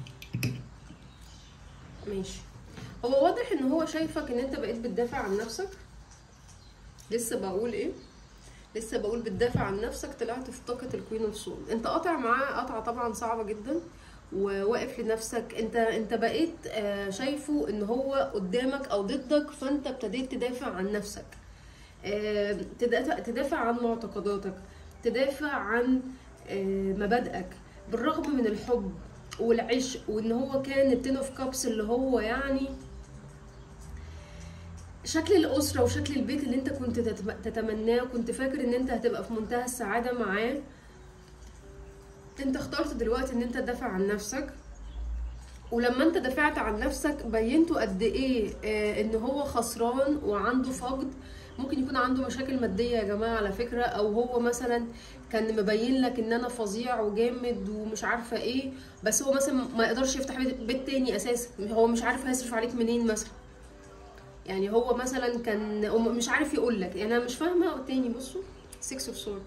ماشي هو واضح ان هو شايفك ان انت بقيت بتدافع عن نفسك لسه بقول ايه لسه بقول بتدافع عن نفسك طلعت في طاقة الكوين اوف سول انت قاطع معاه قطعة طبعا صعبة جدا وواقف لنفسك انت انت بقيت آه، شايفه ان هو قدامك او ضدك فانت ابتديت تدافع عن نفسك آه، تدافع تدافع عن معتقداتك تدافع عن آه، مبادئك بالرغم من الحب والعشق وان هو كان التين اوف كابس اللي هو يعني شكل الأسرة وشكل البيت اللي انت كنت تتم- تتمناه وكنت فاكر ان انت هتبقى في منتهى السعادة معاه انت اخترت دلوقتي ان انت تدافع عن نفسك ولما انت دافعت عن نفسك بينته قد ايه آه ان هو خسران وعنده فقد ممكن يكون عنده مشاكل مادية يا جماعة على فكرة او هو مثلا كان مبين لك ان انا فظيع وجامد ومش عارفة ايه بس هو مثلا ما يقدرش يفتح بيت بيت تاني اساسا هو مش عارف هيصرف عليك منين مثلا يعني هو مثلا كان هو مش عارف يقول لك يعني انا مش فاهمة تاني بصوا 6 اوف سورد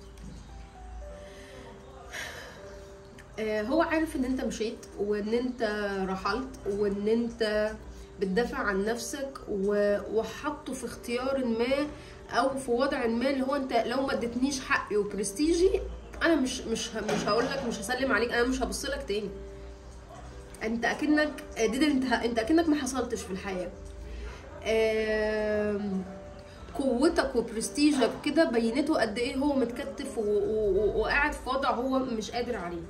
آه، هو عارف ان انت مشيت وان انت رحلت وان انت بتدافع عن نفسك و- وحطه في اختيار ما او في وضع ما اللي هو انت لو ما اديتنيش حقي وبرستيجي انا مش مش ه- مش هقول لك مش هسلم عليك انا مش هبص لك تاني انت اكنك دي انت انت اكنك ما حصلتش في الحياه آم، قوتك وبرستيجك كده بينته قد ايه هو متكتف و- و- و- وقاعد في وضع هو مش قادر عليه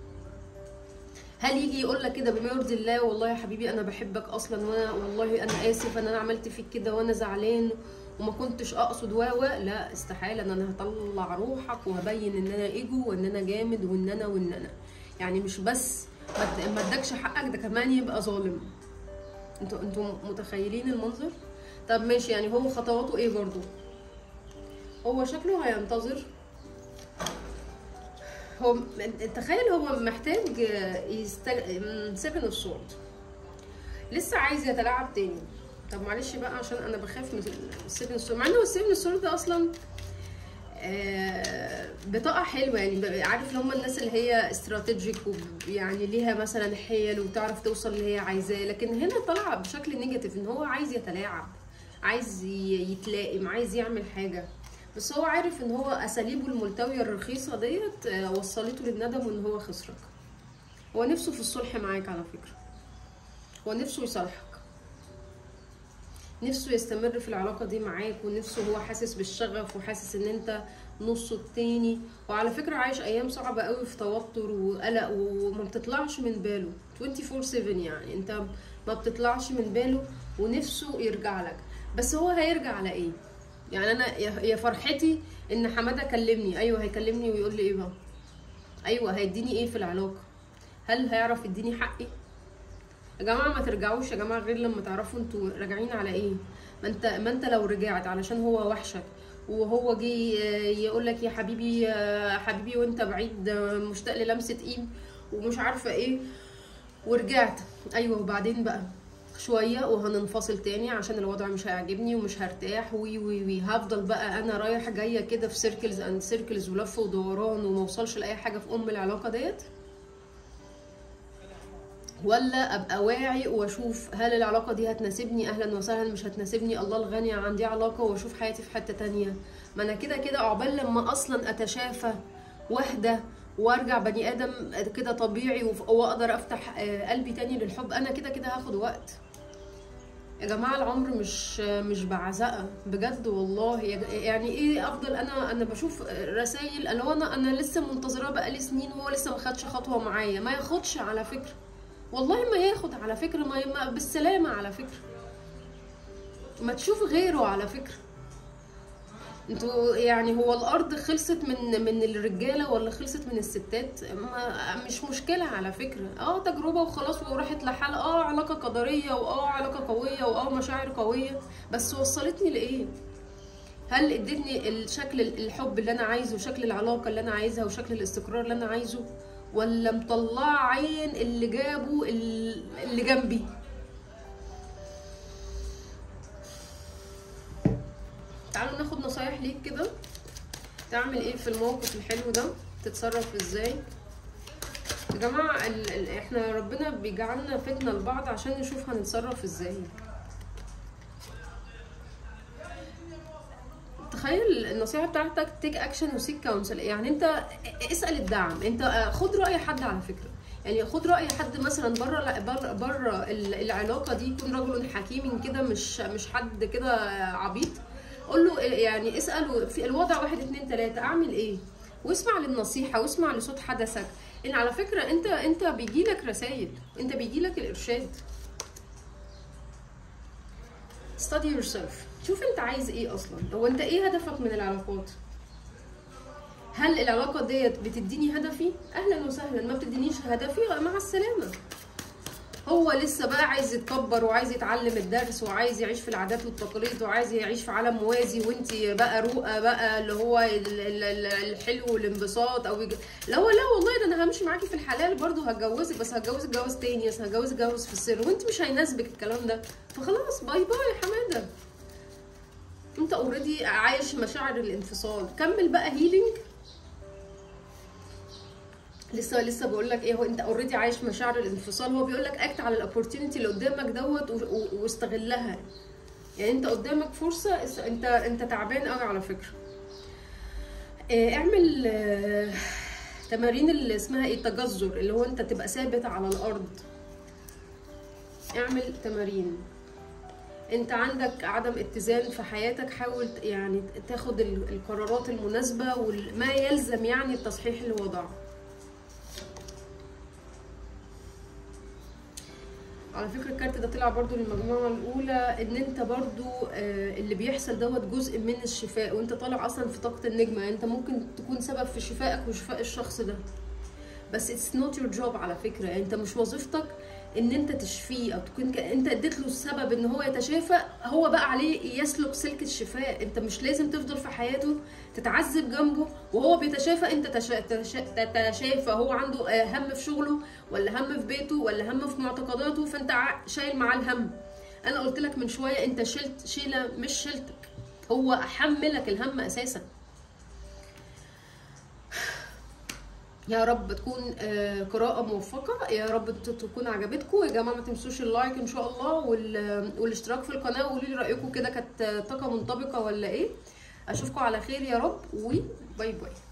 هل يجي يقول لك كده بما يرضي الله والله يا حبيبي انا بحبك اصلا وانا والله انا اسف ان انا عملت فيك كده وانا زعلان وما كنتش اقصد و و لا استحاله ان انا هطلع روحك وهبين ان انا ايجو وان انا جامد وان انا وان انا يعني مش بس ما اد- ما ادكش حقك ده كمان يبقى ظالم انتوا انتوا متخيلين المنظر طب ماشي يعني هو خطواته ايه برضو هو شكله هينتظر هو م- تخيل هو محتاج يستل... سيفن اوف سورد لسه عايز يتلاعب تاني طب معلش بقى عشان انا بخاف من السيفن اوف سورد مع انه السيفن اوف سورد ده اصلا آه، بطاقة حلوة يعني بقى عارف اللي هم الناس اللي هي استراتيجيك ويعني ليها مثلا حيل وتعرف توصل اللي هي عايزاه لكن هنا طلع بشكل نيجاتيف ان هو عايز يتلاعب عايز ي- يتلائم عايز يعمل حاجة بس هو عارف ان هو اساليبه الملتوية الرخيصة ديت آه، وصلته للندم وان هو خسرك هو نفسه في الصلح معاك على فكرة هو نفسه يصالحك نفسه يستمر في العلاقة دي معاك ونفسه هو حاسس بالشغف وحاسس ان انت نصه التاني وعلى فكرة عايش ايام صعبة قوي في توتر وقلق وما بتطلعش من باله 24/7 يعني انت ما بتطلعش من باله ونفسه يرجع لك بس هو هيرجع على ايه يعني انا يا يا فرحتي ان حماده كلمني ايوه هيكلمني ويقول لي ايه بقى ايوه هيديني ايه في العلاقه هل هيعرف يديني حقي يا جماعه ما ترجعوش يا جماعه غير لما تعرفوا انتوا راجعين على ايه ما انت ما انت لو رجعت علشان هو وحشك وهو جه يقول لك يا حبيبي يا حبيبي وانت بعيد مشتاق للمسه ايد ومش عارفه ايه ورجعت ايوه وبعدين بقى شويه وهننفصل تاني عشان الوضع مش هيعجبني ومش هرتاح وي وي وي هفضل بقى انا رايح جايه كده في سيركلز اند سيركلز ولف ودوران وما اوصلش لاي حاجه في ام العلاقه ديت ولا ابقى واعي واشوف هل العلاقه دي هتناسبني اهلا وسهلا مش هتناسبني الله الغني عندي علاقه واشوف حياتي في حته تانية ما انا كده كده عقبال لما اصلا اتشافى واهدى وارجع بني ادم كده طبيعي وف- واقدر افتح آه، قلبي تاني للحب انا كده كده هاخد وقت يا جماعه العمر مش مش بعزقه بجد والله يا ج- يعني ايه افضل انا انا بشوف رسائل اللي هو انا انا لسه منتظراه بقالي سنين وهو لسه ما خدش خطوه معايا ما ياخدش على فكره والله ما ياخد على فكره ما, ما بالسلامه على فكره ما تشوف غيره على فكره انتوا يعني هو الارض خلصت من من الرجاله ولا خلصت من الستات ما مش مشكله على فكره اه تجربه وخلاص وراحت لحال اه علاقه قدريه واه علاقه قويه واه مشاعر قويه بس وصلتني لايه هل ادتني الشكل الحب اللي انا عايزه وشكل العلاقه اللي انا عايزها وشكل الاستقرار اللي انا عايزه ولا مطلعه عين اللي جابه ال- اللي جنبي تعالوا ناخد نصايح ليك كده تعمل ايه في الموقف الحلو ده تتصرف ازاي يا جماعة ال... ال... احنا ربنا بيجعلنا فتنة لبعض عشان نشوف هنتصرف ازاي تخيل النصيحة بتاعتك تيك اكشن وسيك كونسل يعني انت اسأل الدعم انت خد رأي حد على فكرة يعني خد رأي حد مثلا بره بره بره العلاقة دي يكون رجل حكيم كده مش مش حد كده عبيط قول له يعني اساله في الوضع واحد اتنين تلاته اعمل ايه واسمع للنصيحه واسمع لصوت حدثك ان على فكره انت انت بيجي لك رسائل انت بيجي لك الارشاد study yourself شوف انت عايز ايه اصلا هو انت ايه هدفك من العلاقات هل العلاقه ديت بتديني هدفي اهلا وسهلا ما بتدينيش هدفي مع السلامه هو لسه بقى عايز يتكبر وعايز يتعلم الدرس وعايز يعيش في العادات والتقاليد وعايز يعيش في عالم موازي وانت بقى رؤى بقى اللي هو ال- ال- ال- الحلو والانبساط او يج... لا هو لا والله ده انا همشي معاكي في الحلال برضه هتجوزك بس هتجوزك جواز تاني بس هتجوزك جواز في السر وانت مش هيناسبك الكلام ده فخلاص باي باي يا حماده انت اوريدي عايش مشاعر الانفصال كمل بقى هيلينج لسه لسه بقول لك ايه هو انت اوريدي عايش مشاعر الانفصال هو بيقول لك اكت على الاوبورتيونيتي اللي قدامك دوت و- و- واستغلها يعني انت قدامك فرصه اس- انت انت تعبان قوي على فكره اه، اعمل اه، تمارين اللي اسمها ايه التجذر اللي هو انت تبقى ثابت على الارض اعمل تمارين انت عندك عدم اتزان في حياتك حاول ت- يعني تاخد ال- القرارات المناسبه وما يلزم يعني التصحيح الوضع على فكره الكارت ده طلع برضو للمجموعه الاولى ان انت برضو آه، اللي بيحصل دوت جزء من الشفاء وانت طالع اصلا في طاقه النجمه يعني انت ممكن تكون سبب في شفائك وشفاء الشخص ده بس اتس نوت يور جوب على فكره يعني انت مش وظيفتك ان انت تشفيه او تكون ك... انت اديت له السبب ان هو يتشافى هو بقى عليه يسلك سلك الشفاء انت مش لازم تفضل في حياته تتعذب جنبه وهو بيتشافى انت تشا... تشا... تتشافى هو عنده آه، هم في شغله ولا هم في بيته ولا هم في معتقداته فانت ع- شايل معاه الهم انا قلت لك من شويه انت شلت شيله مش شيلتك هو حملك الهم اساسا يا رب تكون آه، قراءة موفقة يا رب ت- تكون عجبتكم يا جماعة ما تنسوش اللايك ان شاء الله وال- والاشتراك في القناة وقولوا لي رأيكم كده كانت طاقة منطبقة ولا ايه اشوفكم على خير يا رب وباي باي